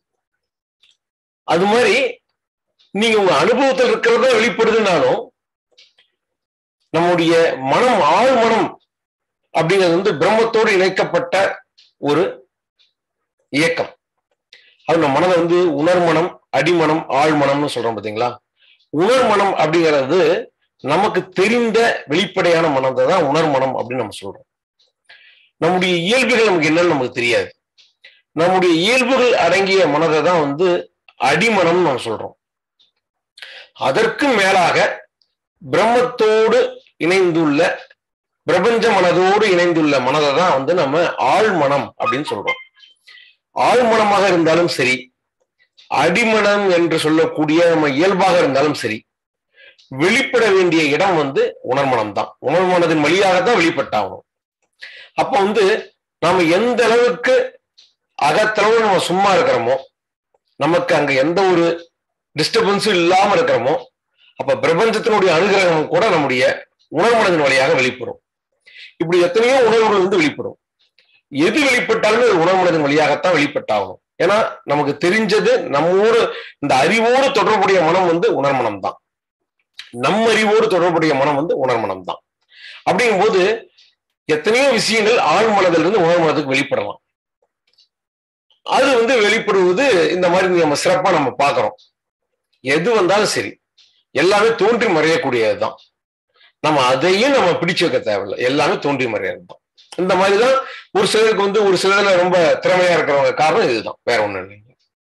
அது மாதிரி நீங்க உங்க அனுபவத்தில் இருக்கிறதா வெளிப்படுதுனாலும் நம்முடைய மனம் ஆழ் மனம் அப்படிங்கிறது வந்து பிரம்மத்தோடு இணைக்கப்பட்ட ஒரு இயக்கம் அது நம்ம மனதை வந்து உணர்மனம் அடிமனம் ஆழ்மனம்னு சொல்றோம் பாத்தீங்களா உணர்மனம் அப்படிங்கிறது நமக்கு தெரிந்த வெளிப்படையான மனதை தான் உணர்மனம் அப்படின்னு நம்ம சொல்றோம் நம்முடைய இயல்புகள் நமக்கு என்னன்னு நமக்கு தெரியாது நம்முடைய இயல்புகள் அடங்கிய மனதை தான் வந்து அடிமனம்னு நம்ம சொல்றோம் அதற்கு மேலாக பிரம்மத்தோடு இணைந்துள்ள பிரபஞ்ச மனதோடு இணைந்துள்ள மனதை தான் வந்து நம்ம ஆழ்மனம் அப்படின்னு சொல்றோம் ஆழ்மனமாக இருந்தாலும் சரி அடிமனம் என்று சொல்லக்கூடிய நம்ம இயல்பாக இருந்தாலும் சரி வெளிப்பட வேண்டிய இடம் வந்து உணர்மனம் தான் உணர்மனதின் வழியாகத்தான் வெளிப்பட்டாகணும் அப்போ வந்து நாம எந்த அளவுக்கு அகத்தளவு நம்ம சும்மா இருக்கிறோமோ நமக்கு அங்க எந்த ஒரு டிஸ்டர்பன்ஸும் இல்லாம இருக்கிறோமோ அப்ப பிரபஞ்சத்தினுடைய அனுகிரகம் கூட நம்முடைய உணர்மனதின் வழியாக வெளிப்படும் இப்படி எத்தனையோ உணர்வுகள் வந்து வெளிப்படும் எது வெளிப்பட்டாலுமே அது உணர்மனதின் வழியாகத்தான் வெளிப்பட்டாகணும் ஏன்னா நமக்கு தெரிஞ்சது நம்மோடு இந்த அறிவோடு தொடர்புடைய மனம் வந்து உணர்மனம் தான் நம் அறிவோடு தொடர்புடைய மனம் வந்து உணர்மனம் தான் அப்படிங்கும்போது எத்தனையோ விஷயங்கள் ஆழ் மனதிலிருந்து உணர்மனதுக்கு வெளிப்படலாம் அது வந்து வெளிப்படுவது இந்த மாதிரி நம்ம சிறப்பா நம்ம பார்க்கிறோம் எது வந்தாலும் சரி எல்லாமே தோன்றி மறையக்கூடியதுதான் நம்ம அதையும் நம்ம பிடிச்சு வைக்க தேவையில்லை எல்லாமே தோன்றி மறையாது தான் இந்த மாதிரிதான் ஒரு சிலருக்கு வந்து ஒரு சிலர்ல ரொம்ப திறமையா இருக்கிறவங்க காரணம் இதுதான் வேற ஒண்ணு இல்லைங்க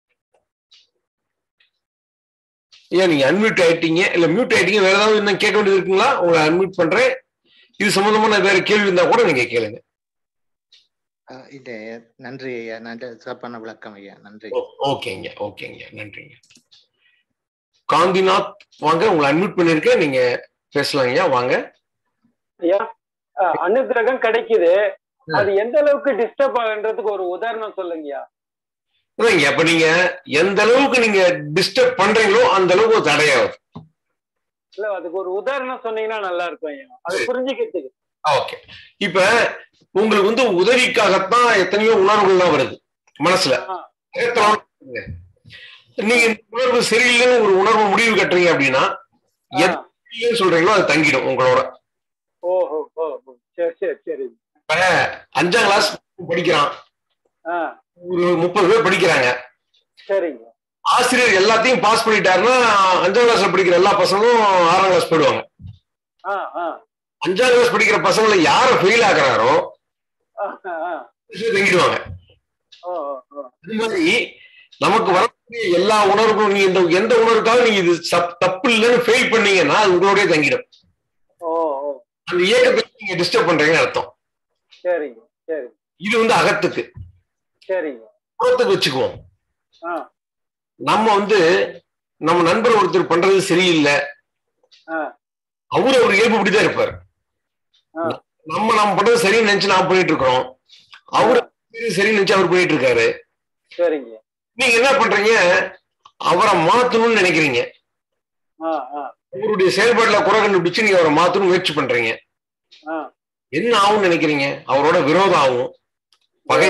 ஏன் நீங்க அன்மியூட் ஆயிட்டீங்க இல்ல மியூட் ஆயிட்டீங்க வேற ஏதாவது இன்னும் கேட்க வேண்டியது இருக்குங்களா உங்களை அன்மியூட் பண்றேன் இது சம்பந்தமான வேற கேள்வி இருந்தா கூட நீங்க கேளுங்க ஆஹ் இல்ல ஐயா நன்றி ஐயா நல்ல சிறப்பான விளக்கம் ஐயா நன்றி ஓகேங்க ஓகேங்க நன்றிங்க காந்திநாத் வாங்க உங்களை அன்மியூட் பண்ணிருக்கேன் நீங்க பேசலாம் ஐயா வாங்க ஐயா அஹ், அனுக்கிரகம் கிடைக்குது அது எந்த அளவுக்கு டிஸ்டர்ப் ஆகுன்றதுக்கு ஒரு உதாரணம் சொல்லுங்கய்யா இல்லைங்க அப்ப நீங்க எந்த அளவுக்கு நீங்க டிஸ்டர்ப் பண்றீங்களோ அந்த அளவுக்கு அது தடையாகுது இல்ல அதுக்கு ஒரு உதாரணம் சொன்னீங்கன்னா நல்லா இருக்கும் ஐயா அது புரிஞ்சுக்கிறதுக்கு ஓகே இப்ப உங்களுக்கு வந்து உதவிக்காகத்தான் எத்தனையோ உணர்வுகள்லாம் வருது மனசுல அகத்தளம் இருக்குங்க. நீங்க இந்த உணர்வு சரியில்லைன்னு ஒரு உணர்வு முடிவு கட்டுறீங்க அப்படின்னா எது சரியில்லைன்னு சொல்றீங்களோ அது தங்கிடும் உங்களோட ஓஹோ ஓ ஓ. சரி சரி சரி இப்ப அஞ்சாம் கிளாஸ் படிக்கிறான் ஆ ஒரு முப்பது பேர் படிக்கிறாங்க சரிங்க ஆசிரியர் எல்லாத்தையும் பாஸ் பண்ணிட்டாருன்னா அஞ்சாம் கிளாஸ்ல படிக்கிற எல்லா பசங்களும் ஆறாம் கிளாஸ் போயிடுவாங்க ஆ ஆ அஞ்சாம் கிளாஸ் படிக்கிற பசங்களை யார ஃபெயில் ஆக்குறாரோ ஆ, ஆ. தங்கிடுவாங்க ஓ ஓ, ஓ. அது மாதிரி நமக்கு வரக்கூடிய எல்லா உணர்வுக்கும் நீங்க இந்த எந்த உணர்வுக்காக நீங்க இது சப்- தப்பு இல்லைன்னு ஃபெயில் பண்ணீங்கன்னா அது உங்களுடைய தங்கிடும் ஓ ஓ அந்த இயக்கத்தை நீங்க டிஸ்டர்ப் பண்றீங்கன்னு அர்த்தம் சரிங்க சரி இது வந்து அகத்துக்கு சரிங்க புறத்துக்கு வச்சுக்குவோம் ஆ நம்ம வந்து நம்ம நண்பர் ஒருத்தர் பண்றது சரியில்லை ஆ அவரு அவர் இயல்பு இப்படிதான் இருப்பாரு ஆ நம்ம நம்ம பண்றது சரின்னு நினைச்சு நான் பண்ணிட்டு இருக்கிறோம் அவரு சரின்னு நினைச்சு அவர் பண்ணிட்டு இருக்காரு சரிங்க நீங்க என்ன பண்றீங்க அவரை மாத்தணும்னு நினைக்கிறீங்க ஆ ஆ அவருடைய செயல்பாடுல குறை கண்டுபிடிச்சு நீங்க அவரை மாத்தணும் முயற்சி பண்றீங்க ஆ என்ன ஆகும்னு நினைக்கிறீங்க அவரோட விரோதம் ஆகும் பகை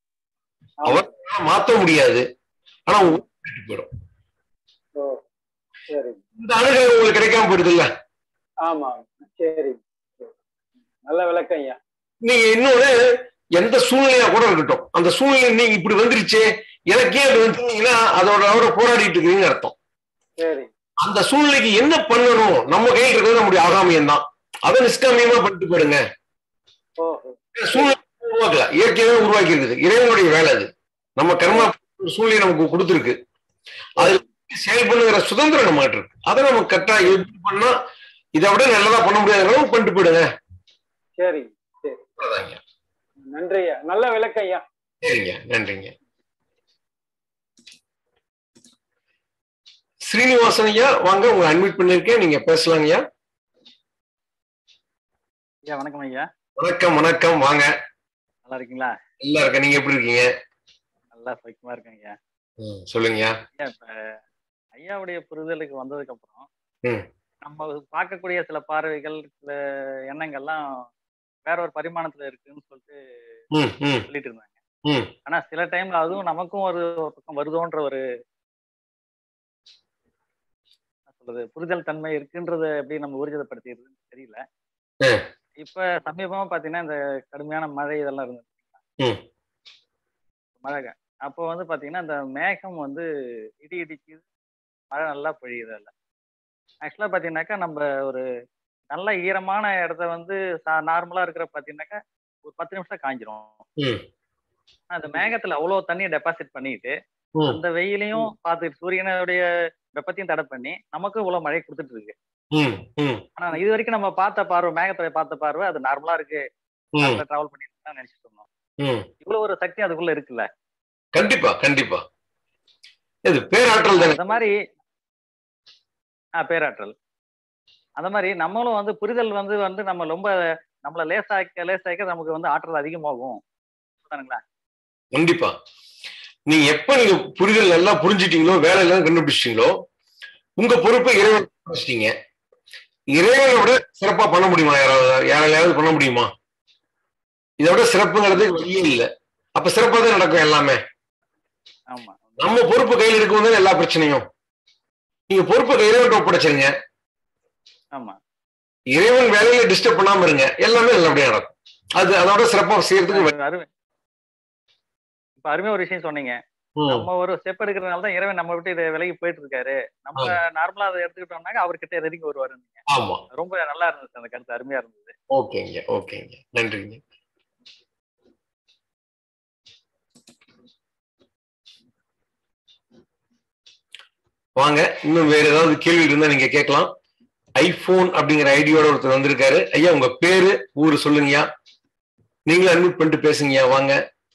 அவர் மாத்த முடியாது ஆனா உங்களுக்கு கெட்டு போயிடும் ஓ சரி இந்த அணுகல் உங்களுக்கு கிடைக்காம போயிடுது இல்ல ஆமா சரி நல்ல விளக்கம் ஐயா நீங்க இன்னொரு எந்த சூழ்நிலையா கூட இருக்கட்டும் அந்த சூழ்நிலை நீங்க இப்படி வந்துருச்சே எனக்கே அது வந்துட்டீங்கன்னா அதோட அவரோட போராடிட்டு இருக்கீங்கன்னு அர்த்தம் சரி அந்த சூழ்நிலைக்கு என்ன பண்ணணும் நம்ம கையில் இருக்கிறது நம்முடைய ஆகாமியம் தான் அதை நிஷ்காமியமா பண்ணிட்டு போயிடுங்க ஓஹோ சூழ்நிலை உருவாக்கல இயற்கையாவே உருவாக்கி இருக்குது இறைவனுடைய வேலை அது நம்ம கர்மா ஒரு சூழ்நிலை நமக்கு கொடுத்துருக்கு அது செயல்படுகிற சுதந்திரம் நம்ம கிட்ட இருக்கு அதை நம்ம கரெக்டா எப்படி பண்ணா இதை விட நல்லதா பண்ண முடியாதவங்களும் பண்ணிட்டு போயிடுங்க சரி சரி அவ்வளவுதாங்க. நன்றி ஐயா நல்ல விளக்கம் ஐயா சரிங்க நன்றிங்க ஸ்ரீனிவாசன் ஐயா வாங்க உங்களை அட்மிட் பண்ணிருக்கேன் நீங்க பேசலாங்க ஐயா ஐயா வணக்கம் ஐயா வணக்கம் வணக்கம் வாங்க நல்லா இருக்கீங்களா நல்லா இருக்கேன் நீங்க எப்படி இருக்கீங்க நல்லா சௌக்கியமா இருக்கேன் ஐயா ம், சொல்லுங்கய்யா ஐயா இப்ப ஐயாவுடைய புரிதலுக்கு வந்ததுக்கு அப்புறம் ம். நம்ம பார்க்கக்கூடிய சில பார்வைகள் சில எண்ணங்கள்லாம் வேற ஒரு பரிமாணத்துல இருக்குன்னு சொல்லிட்டு ம் ம் சொல்லிட்டு இருந்தாங்க ம் ஆனா சில டைம்ல அதுவும் நமக்கும் ஒரு ஒரு பக்கம் வருதோன்ற ஒரு என்ன சொல்றது புரிதல் தன்மை இருக்குன்றத எப்படி நம்ம ஊர்ஜிதப்படுத்திடுறதுன்னு தெரியல ம். இப்ப சமீபமா பாத்தீங்கன்னா இந்த கடுமையான மழை இதெல்லாம் இருந்தது ம். மழை அப்போ வந்து பாத்தீங்கன்னா இந்த மேகம் வந்து இடி இடிக்குது மழை நல்லா பொழியுது அதில் ஆக்சுவலா பாத்தீங்கன்னாக்கா நம்ம ஒரு நல்ல ஈரமான இடத்த வந்து நார்மலா இருக்கிற பாத்தீங்கன்னாக்கா ஒரு பத்து நிமிஷம் காஞ்சிரும் ம் அந்த மேகத்துல அவ்வளவு தண்ணியை டெபாசிட் பண்ணிட்டு ம் அந்த வெயிலையும் பார்த்துட்டு சூரியனுடைய வெப்பத்தையும் தடை பண்ணி நமக்கும் இவ்வளவு மழை கொடுத்துட்டு இருக்கு ம் ம் ஆனா இது வரைக்கும் நம்ம பார்த்த பார்வை மேகத்துல பார்த்த பார்வை அது நார்மலா இருக்கு ம் டிராவல் பண்ணிட்டு தான் நினைச்சிட்டு இருந்தோம் ம் இவ்வளவு ஒரு சக்தி அதுக்குள்ள இருக்குல்ல கண்டிப்பா கண்டிப்பா இது பேராற்றல் தானே அந்த மாதிரி ஆ பேராற்றல் அந்த மாதிரி நம்மளும் வந்து புரிதல் வந்து வந்து நம்ம ரொம்ப நம்மள லேசாக்க லேசாக்க நமக்கு வந்து ஆற்றல் அதிகமாகும் தானுங்களா கண்டிப்பா நீங்க எப்ப நீங்க புரிதல் நல்லா புரிஞ்சிட்டீங்களோ வேலை எல்லாம் கண்டுபிடிச்சிட்டீங்களோ உங்க பொறுப்பை இறைவன் வச்சிட்டீங்க இறைவனை விட சிறப்பா பண்ண முடியுமா யாராவது யாராலையாவது பண்ண முடியுமா இதை விட சிறப்புங்கிறது வழியே இல்லை அப்ப சிறப்பா தான் நடக்கும் எல்லாமே ஆமா நம்ம பொறுப்பு கையில் இருக்கும் எல்லா பிரச்சனையும் நீங்க பொறுப்பை இறைவன் ஒப்படைச்சிருங்க ஆமா இறைவன் வேலையில டிஸ்டர்ப் பண்ணாம இருங்க எல்லாமே நல்லபடியா நடக்கும் அது அதோட சிறப்பா செய்யறதுக்கு வழி- அருமை இப்ப அருமையா ஒரு விஷயம் சொன்னீங்க ம், நம்ம ஒரு ஸ்டெப் எடுக்கிறதுனால தான் இறைவன் நம்ம விட்டு இதை விலகி போயிட்டு இருக்காரு நம்ம நார்மலா அதை எடுத்துக்கிட்டோம்னாக்க அவர்கிட்ட நெருங்கி வருவாரு ஆமா ரொம்ப நல்லா இருந்துச்சு அந்த கருத்து அருமையா இருந்தது ஓகேங்க ஓகேங்க நன்றிங்க வாங்க இன்னும் வேற ஏதாவது கேள்வி இருந்தா நீங்க கேட்கலாம் ஐபோன் அப்படிங்கிற ஐடியோட ஒருத்தர் வந்திருக்காரு ஐயா உங்க பேரு ஊரு சொல்லுங்கய்யா நீங்களும் அட்மிட் பண்ணிட்டு பேசுங்கய்யா வாங்க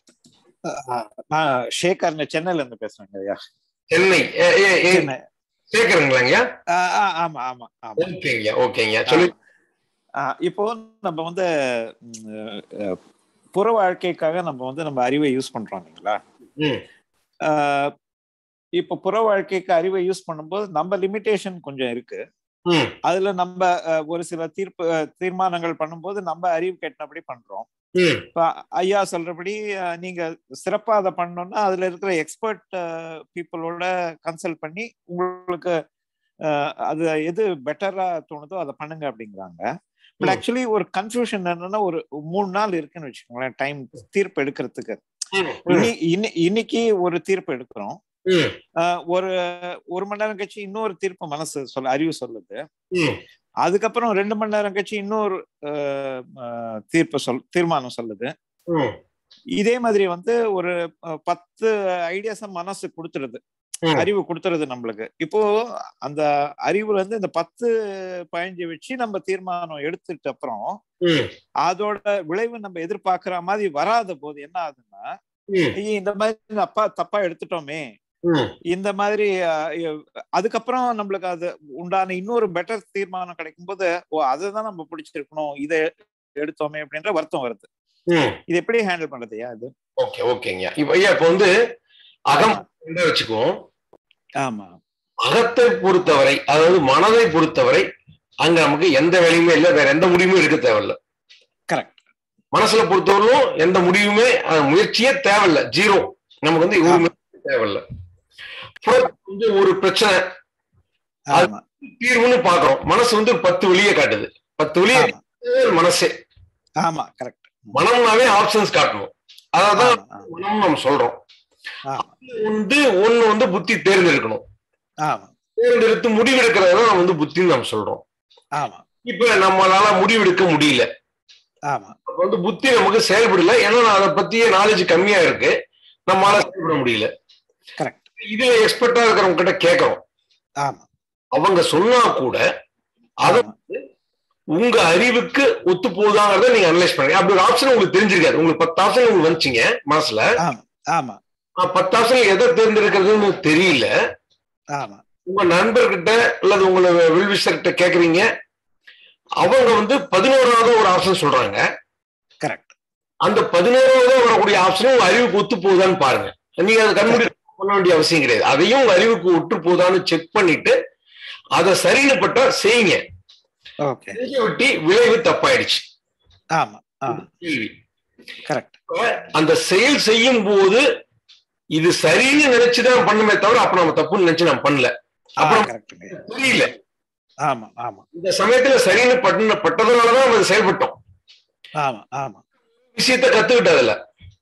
ஆஹ் நான் ஷேகர்னு சென்னையில இருந்து பேசுறேங்க ஐயா சென்னை ஏ, ஏ, ஏ, சென்னை கேக்குறீங்களாங்கய்யா ஆஹ் ஆஹ் ஆமா ஆமா ஆமா ஓகேங்கய்யா ஓகேங்கய்யா சொல்லு ஆஹ் இப்போ நம்ம வந்து ம், அஹ், புற வாழ்க்கைக்காக நம்ம வந்து நம்ம அறிவை யூஸ் பண்றோம் இல்லைங்களா ம் ஆஹ் இப்போ புற வாழ்க்கைக்கு அறிவை யூஸ் பண்ணும்போது நம்ம லிமிட்டேஷன் கொஞ்சம் இருக்கு ம் அதுல நம்ம அஹ், ஒரு சில தீர்ப்பு அஹ், தீர்மானங்கள் பண்ணும்போது நம்ம அறிவு கெட்டினபடி பண்றோம் ம் இப்ப ஐயா சொல்றபடி அஹ், நீங்க சிறப்பா அதை பண்ணணும்னா அதுல இருக்கிற எக்ஸ்பர்ட் பீப்புளோட கன்சல்ட் பண்ணி உங்களுக்கு அஹ், அது எது பெட்டரா தோணுதோ அதை பண்ணுங்க அப்படிங்கிறாங்க பட் ம். ஆக்சுவலி ஒரு கன்ஃபியூஷன் என்னன்னா ஒரு மூணு நாள் இருக்குன்னு வச்சுக்கோங்களேன் டைம் தீர்ப்பு எடுக்கிறதுக்கு ம் இன்னி- இன்னி- இன்னைக்கு ஒரு தீர்ப்பு எடுக்கிறோம் ம் அஹ், ஒரு ஒரு மணி நேரம் கழிச்சு இன்னொரு தீர்ப்பு மனசு சொல்ல அறிவு சொல்லுது ம் அதுக்கப்புறம் ரெண்டு மணி நேரம் கழிச்சு இன்னொரு அஹ், அஹ், தீர்ப்பு சொல் தீர்மானம் சொல்லுது ம் இதே மாதிரி வந்து ஒரு அஹ், பத்து ஐடியாஸ மனசு கொடுத்துருது ம். அறிவு கொடுத்துருது நம்மளுக்கு இப்போ அந்த அறிவுல இருந்து இந்த பத்து பதினஞ்சு வச்சு நம்ம தீர்மானம் எடுத்துட்டு அப்புறம் ம் அதோட விளைவு நம்ம எதிர்பார்க்கிற மாதிரி வராத போது என்ன ஆகுதுன்னா ம் ஐயே, இந்த மாதிரி அப்பா தப்பா எடுத்துட்டோமே ம் இந்த மாதிரி அஹ், எ- அதுக்கப்புறம் நம்மளுக்கு அது உண்டான இன்னொரு பெட்டர் தீர்மானம் கிடைக்கும் போது ஓ அதுதான் நம்ம பிடிச்சிருக்கணும் இதை எடுத்தோமே அப்படின்ற வருத்தம் வருது ம் இது எப்படி ஹேண்டில் பண்றதுயா அது ஓகே ஓகேங்க இப்ப ஐயா இப்ப வந்து அகம் ரெண்டா வச்சுக்குவோம் ஆமா அகத்தை பொறுத்தவரை அதாவது மனதை பொறுத்தவரை அங்க நமக்கு எந்த வேலையுமே இல்லை வேற எந்த முடிவுமே எடுக்க தேவையில்ல கரெக்ட் மனசுல பொறுத்தவரையிலும் எந்த முடிவுமே அஹ், முயற்சியே தேவையில்ல ஜீரோ நமக்கு வந்து ஒரு முயற்சி தேவையில்ல புறத்துல வந்து ஒரு பிரச்சனை அது ஆமா தீர்வுன்னு பாக்குறோம் மனசு வந்து ஒரு பத்து வழியை காட்டுது பத்து வழியை ஆமா மனசே ஆமா கரெக்ட் மனம்னாவே ஆப்ஷன்ஸ் காட்டணும் அதான் ஆமா ஆமா மனம் நம்ம சொல்றோம் ஆமா வந்து ஒண்ணு வந்து புத்தி தேர்ந்தெடுக்கணும் ஆமா தேர்ந்தெடுத்து முடிவெடுக்கிறத தான் வந்து புத்தின்னு நம்ம சொல்றோம் ஆமா இப்ப நம்மளால முடிவெடுக்க முடியல ஆமா அப்ப வந்து புத்தி நமக்கு செயல்படல ஏன்னா நான் அதை பத்திய நாலேஜ் கம்மியா இருக்கு நம்மளால செயல்பட முடியல கரெக்ட் இதுல எக்ஸ்பர்ட்டா இருக்கிறவங்க கிட்ட கேட்கறோம் ஆமா அவங்க சொன்னா கூட அதை ஆமா உங்க அறிவுக்கு ஒத்து போகுதாங்கிறத நீங்க அனலைஸ் பண்ணுங்க அப்படி ஒரு ஆப்ஷன் உங்களுக்கு தெரிஞ்சிருக்காது உங்களுக்கு பத்து ஆப்ஷன் உங்களுக்கு வந்துச்சுங்க மனசுல ஆமா ஆஹ் பத்து ஆப்ஷன் எதை தேர்ந்தெடுக்கிறதுன்னு தெரியல ஆமா உங்க நண்பர்கிட்ட அல்லது உங்களை வெல்விஷர்கிட்ட கேக்குறீங்க அவங்க வந்து பதினோராவது ஒரு ஆப்ஷன் சொல்றாங்க கரெக்ட் அந்த பதினோராவது வரக்கூடிய ஆப்ஷனும் உங்க அறிவுக்கு ஒத்து போகுதான்னு பாருங்க நீங்க அதை கண்மூடி பண்ண வேண்டிய அவசியம் கிடையாது அதையும் உங்க அறிவுக்கு ஒட்டு போகுதான்னு செக் பண்ணிட்டு அதை சரின்னு பட்டா செய்யுங்க ஓகே செஞ்ச விட்டு விளைவு தப்பாயிடுச்சு ஆமா ஆமா கேள்வி கரெக்ட் அந்த செயல் செய்யும் போது இது சரின்னு நினைச்சுதான் பண்ணுமே தவிர அப்ப நம்ம தப்புன்னு நினைச்சு நம்ம பண்ணல அப்புறம் கரெக்ட் புரியல ஆமா ஆமா இந்த சமயத்துல சரின்னு பண்ண பட்டதுனாலதான் நம்ம செயல்பட்டோம் ஆமா ஆமா விஷயத்த கத்துக்கிட்டு அதுல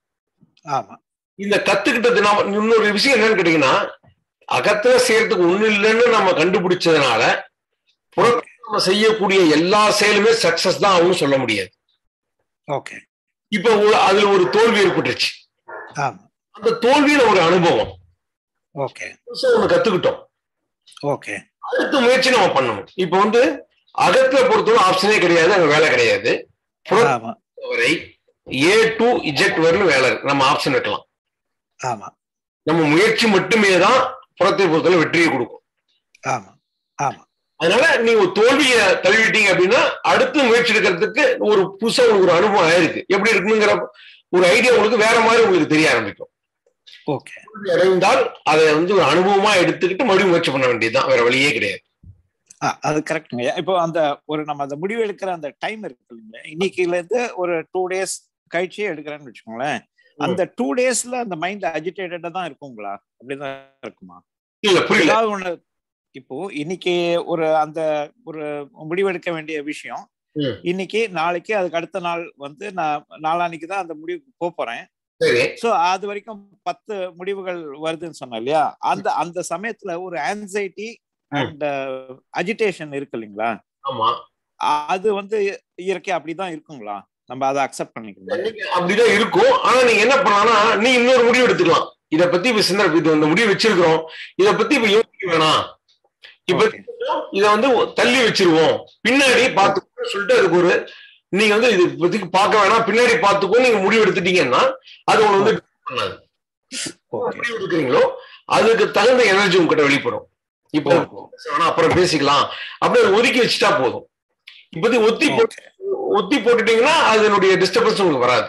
ஆமா இந்த கத்துக்கிட்டது நாம இன்னொரு விஷயம் என்னன்னு கேட்டீங்கன்னா அகத்துல செய்யறதுக்கு ஒண்ணு இல்லைன்னு நம்ம கண்டுபிடிச்சதுனால புறத்துல நம்ம செய்யக்கூடிய எல்லா செயலுமே சக்சஸ் தான் ஆகும்னு சொல்ல முடியாது ஓகே இப்ப ஒரு- அதுல ஒரு தோல்வி ஏற்பட்டுருச்சு ஆமா அந்த தோல்வியில ஒரு அனுபவம் ஓகே புதுசா ஒண்ணு கத்துக்கிட்டோம் ஓகே அடுத்த முயற்சி நம்ம பண்ணணும் இப்ப வந்து அகத்துல பொறுத்தவரை ஆப்ஷனே கிடையாது அங்க வேலை கிடையாது ஆமா வரை ஏ டு இஜெக்ட் வரலும் வேலை இருக்கு நம்ம ஆப்ஷன் வைக்கலாம் ஆமா நம்ம முயற்சி மட்டுமே தான் புறத்தை பொறுத்தவரை வெற்றியை கொடுக்கும் ஆமா ஆமா அதனால நீங்க ஒரு தோல்வியை தழுவிட்டீங்க அப்படின்னா அடுத்து முயற்சி எடுக்கிறதுக்கு ஒரு புதுசா உங்களுக்கு ஒரு அனுபவம் ஆயிருக்கு எப்படி இருக்குங்கிற ஒரு ஐடியா உங்களுக்கு வேற மாதிரி உங்களுக்கு தெரிய ஆரம்பிக்கும் ஓகே தோல்வி அடைந்தால் அதை வந்து ஒரு அனுபவமா எடுத்துக்கிட்டு மறுபடியும் முயற்சி பண்ண வேண்டியதுதான் வேற வழியே கிடையாது ஆ, அது கரெக்டுங்க இப்போ அந்த ஒரு நம்ம அந்த முடிவு எடுக்கிற அந்த டைம் இருக்கு இல்லைங்களா இன்னைக்குல இருந்து ஒரு டூ டேஸ் கழிச்சு எடுக்கிறேன்னு வச்சுக்கோங்களேன் அந்த டூ டேஸ்ல அந்த மைண்ட் அஜிடேட்டடா தான் இருக்குங்களா அப்படிதான் இருக்குமா இல்ல புரியல ஏதாவது ஒண்ணு இப்போ இன்னைக்கு ஒரு அந்த ஒரு முடிவெடுக்க வேண்டிய விஷயம் ம். இன்னைக்கு நாளைக்கு அதுக்கு அடுத்த நாள் வந்து நான் நாளான்னைக்கு தான் அந்த முடிவுக்கு போக போறேன் சரி சோ அது வரைக்கும் பத்து முடிவுகள் வருதுன்னு சொன்னேன் இல்லையா அந்த அந்த சமயத்துல ஒரு ஆன்சைட்டி அண்ட் அஜிடேஷன் இருக்கு இல்லைங்களா ஆமா அது வந்து இயற்கை அப்படிதான் இருக்குங்களா நம்ம அதை அக்செப்ட் பண்ணிக்கணும் அப்படிதான் இருக்கும் ஆனா நீங்க என்ன பண்ணலாம்னா நீ இன்னொரு முடிவு எடுத்துக்கலாம் இத பத்தி இப்ப சிந்தனை இது இந்த முடிவு வச்சிருக்கிறோம் இத பத்தி இப்ப யோசிக்க வேணாம் இப்ப இத வந்து தள்ளி வச்சிருவோம் பின்னாடி பார்த்துக்கோ சொல்லிட்டு அதுக்கு ஒரு நீங்க வந்து இது பத்தி பார்க்க வேணாம் பின்னாடி பார்த்துக்கோ நீங்க முடிவு எடுத்துட்டீங்கன்னா அது உங்களுக்கு வந்து disturb பண்ணாது முடிவு எடுக்கிறீங்களோ அதுக்கு தகுந்த எனர்ஜி உங்ககிட்ட வெளிப்படும் இப்போ வேணா அப்புறம் பேசிக்கலாம் அப்படி அதை ஒதுக்கி வச்சுட்டா போதும் இப்போதைக்கு ஒத்தி போட்டு ஒத்தி போட்டுட்டீங்கன்னா அதனுடைய டிஸ்டர்பன்ஸ் உங்களுக்கு வராது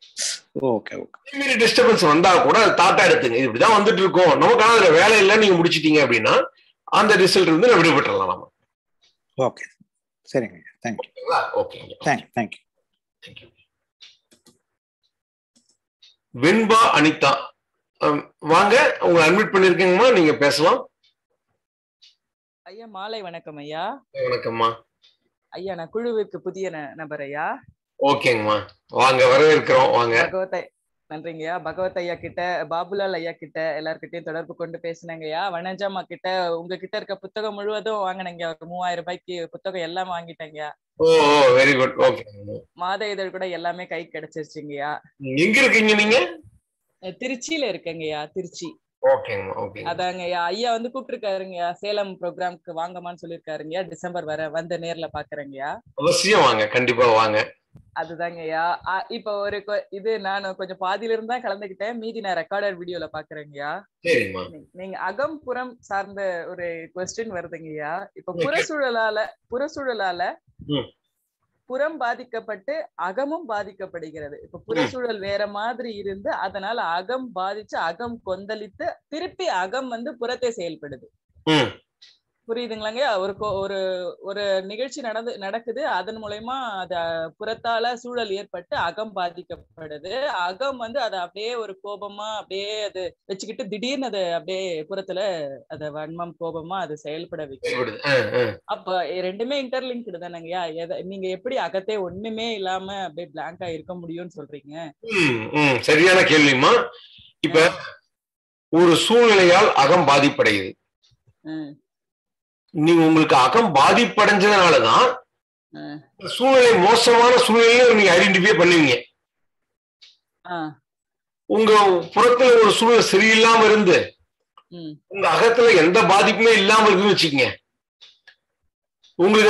ஓகே ஓகே மீறி டிஸ்டர்பன்ஸ் வந்தா கூட அது தாட்டா எடுத்துங்க இது இப்படிதான் வந்துட்டு இருக்கோம் நமக்கான அதுல வேலை இல்லை நீங்க முடிச்சிட்டீங்க அப்படின்னா அந்த ரிசல்ட் இருந்து நம்ம விடுபட்டுறலாம் நம்ம ஓகே சரிங்க thank you okay thank you thank you Venba Anitha um, வாங்க உங்களை அட்மிட் பண்ணிருக்கீங்கம்மா நீங்க பேசலாம் ஐயா மாலை வணக்கம் ஐயா வணக்கம்மா ஐயா நான் குழுவிற்கு புதிய ந- நபர் ஐயா ஓகேங்கம்மா வாங்க வரவேற்கிறோம் வாங்க பகவத் ஐ- நன்றிங்கய்யா பகவத் ஐயா கிட்ட பாபுலால் ஐயா கிட்ட எல்லார்கிட்டயும் தொடர்பு கொண்டு பேசினேங்க ஐயா வனஜாமா கிட்ட உங்ககிட்ட இருக்க புத்தகம் முழுவதும் வாங்கினேங்க ஒரு மூவாயிரம் ரூபாய்க்கு புத்தகம் எல்லாம் வாங்கிட்டேங்க oh oh very good okay மாத இதழ் கூட எல்லாமே கை கிடைச்சிருச்சுங்கய்யா எங்க இருக்கீங்க நீங்க அஹ் திருச்சியில இருக்கேங்கய்யா திருச்சி ஓகேங்கம்மா ஓகே அதாங்கய்யா ஐயா வந்து கூப்பிட்டுருக்காருங்கய்யா சேலம் ப்ரோக்ராம்க்கு வாங்கம்மான்னு சொல்லியிருக்காருங்கய்யா டிசம்பர் வர வந்து நேர்ல பாக்குறேங்கய்யா அவசியம் வாங்க கண்டிப்பா வாங்க அதுதாங்கய்யா ஆ, இப்ப ஒரு கொ- இது நான் கொஞ்சம் பாதியில இருந்தா கலந்துக்கிட்டேன் மீதி நான் ரெக்கார்டட் வீடியோல பாக்குறேங்கய்யா சரிம்மா நீ- நீங்க அகம் புறம் சார்ந்த ஒரு கொஸ்டின் வருதுங்கய்யா இப்ப Okay. புறசூழலால புறசூழலால ம். புறம் பாதிக்கப்பட்டு அகமும் பாதிக்கப்படுகிறது இப்ப புறசூழல் வேற மாதிரி இருந்து அதனால அகம் பாதிச்சு அகம் கொந்தளித்து திருப்பி அகம் வந்து புறத்தை செயல்படுது ம் புரியுதுங்களாங்க ஒரு கொ- ஒரு ஒரு நிகழ்ச்சி நடந்து நடக்குது அதன் மூலயமா அத புறத்தால சூழல் ஏற்பட்டு அகம் பாதிக்கப்படுது அகம் வந்து அதை அப்படியே ஒரு கோபமா அப்படியே அது வச்சுக்கிட்டு திடீர்னு அதை அப்படியே புறத்துல அத வன்மம் கோபமா அது செயல்பட வைக்கும் செயல்படுது. ஆ, ஆ. அப்ப ரெண்டுமே இன்டர்லிங்க்டு தானங்கய்யா எத நீங்க எப்படி அகத்தே ஒண்ணுமே இல்லாம அப்படியே பிளாங்கா இருக்க முடியும்னு சொல்றீங்க ம், ம், சரியான கேள்விமா இப்ப ஒரு சூழ்நிலையால் அகம் பாதிப்படையுது ம், நீங்க உங்களுக்கு அகம் பாதிப்படைஞ்சதுனாலதான் ம். சூழ்நிலை மோசமான சூழ்நிலையை நீங்க ஐடென்டிஃபை பண்ணுவீங்க ஆ, உங்க புறத்துல ஒரு சூழ்நிலை சரியில்லாம இருந்து ம். உங்க அகத்துல எந்த பாதிப்புமே இல்லாம இருக்குன்னு வச்சுக்கங்க உங்களுக்கு அதை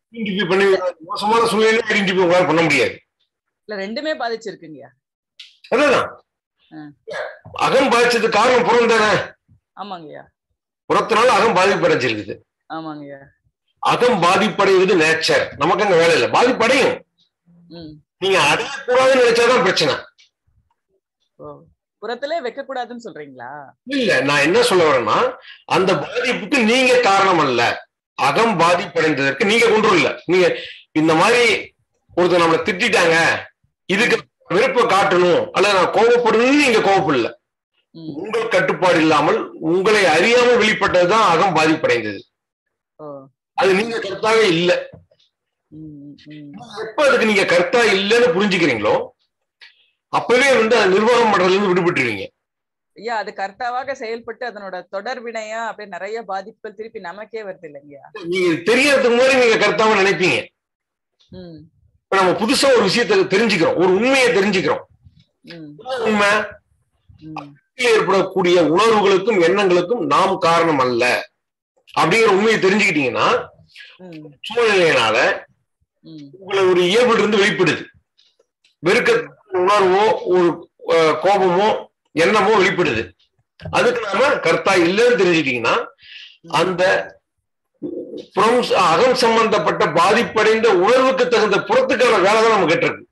ஐடென்டிஃபை பண்ணி மோசமான சூழ்நிலை ஐடென்டிஃபை உங்களால பண்ண முடியாது இல்ல ரெண்டுமே பாதிச்சிருக்குங்க அதான் அகம் பாதிச்சதுக்கு காரணம் புறம் தானே ஆமாங்கய்யா புறத்தினால அகம் பாதிப்படைஞ்சிருக்குது ஆமாங்கய்யா அகம் பாதிப்படைவது நேச்சர் நமக்கு அங்க வேலை இல்லை பாதிப்படையும் ம் நீங்க அடையக்கூடாதுன்னு நினைச்சாதான் பிரச்சனை ஓ புறத்திலே வைக்க கூடாதுன்னு சொல்றீங்களா இல்ல நான் என்ன சொல்ல வரேன்னா அந்த பாதிப்புக்கு நீங்க காரணம் அல்ல அகம் பாதிப்படைந்ததற்கு நீங்க கொண்டு இல்ல நீங்க இந்த மாதிரி ஒருத்தர் நம்மளை திட்டிட்டாங்க இதுக்கு வெறுப்பை காட்டணும் அல்லது நான் கோபப்படணும்னு நீங்க கோபப்படல உங்கள் கட்டுப்பாடு இல்லாமல் உங்களை அறியாமல் வெளிப்பட்டதுதான் அகம் பாதிப்படைந்தது ஓ அது நீங்க கருத்தாவே இல்ல ம் ம் எப்ப அதுக்கு நீங்க கருத்தா இல்லைன்னு புரிஞ்சுக்கிறீங்களோ அப்பவே வந்து அது நிர்வாகம் பண்றதுல இருந்து விடுபட்டுருவீங்க ஐயா அது கர்த்தாவாக செயல்பட்டு அதனோட தொடர்வினையா அப்படியே நிறைய பாதிப்புகள் திருப்பி நமக்கே வருது இல்லைங்கய்யா நீங்க தெரியறதுக்கு முன்னாடி நீங்க கருத்தாம நினைப்பீங்க ம் இப்ப நம்ம புதுசா ஒரு விஷயத்தை தெரிஞ்சுக்கிறோம் ஒரு உண்மையை தெரிஞ்சுக்கிறோம் ம் என்ன உண்மை ம் வாழ்க்கையில் ஏற்படக்கூடிய உணர்வுகளுக்கும் எண்ணங்களுக்கும் நாம் காரணம் அல்ல அப்படிங்கிற உண்மையை தெரிஞ்சுக்கிட்டீங்கன்னா ம் சூழ்நிலையினால ம் உங்களை ஒரு இயல்புல இருந்து வெளிப்படுது வெறுக்க உணர்வோ ஒரு அஹ், கோபமோ எண்ணமோ வெளிப்படுது அதுக்கு நாம கர்த்தா இல்லைன்னு தெரிஞ்சுக்கிட்டீங்கன்னா அந்த புறம் அகம் சம்பந்தப்பட்ட பாதிப்படைந்த உணர்வுக்கு தகுந்த புறத்துக்கான வேலை தான் நம்ம கேட்டிருக்கு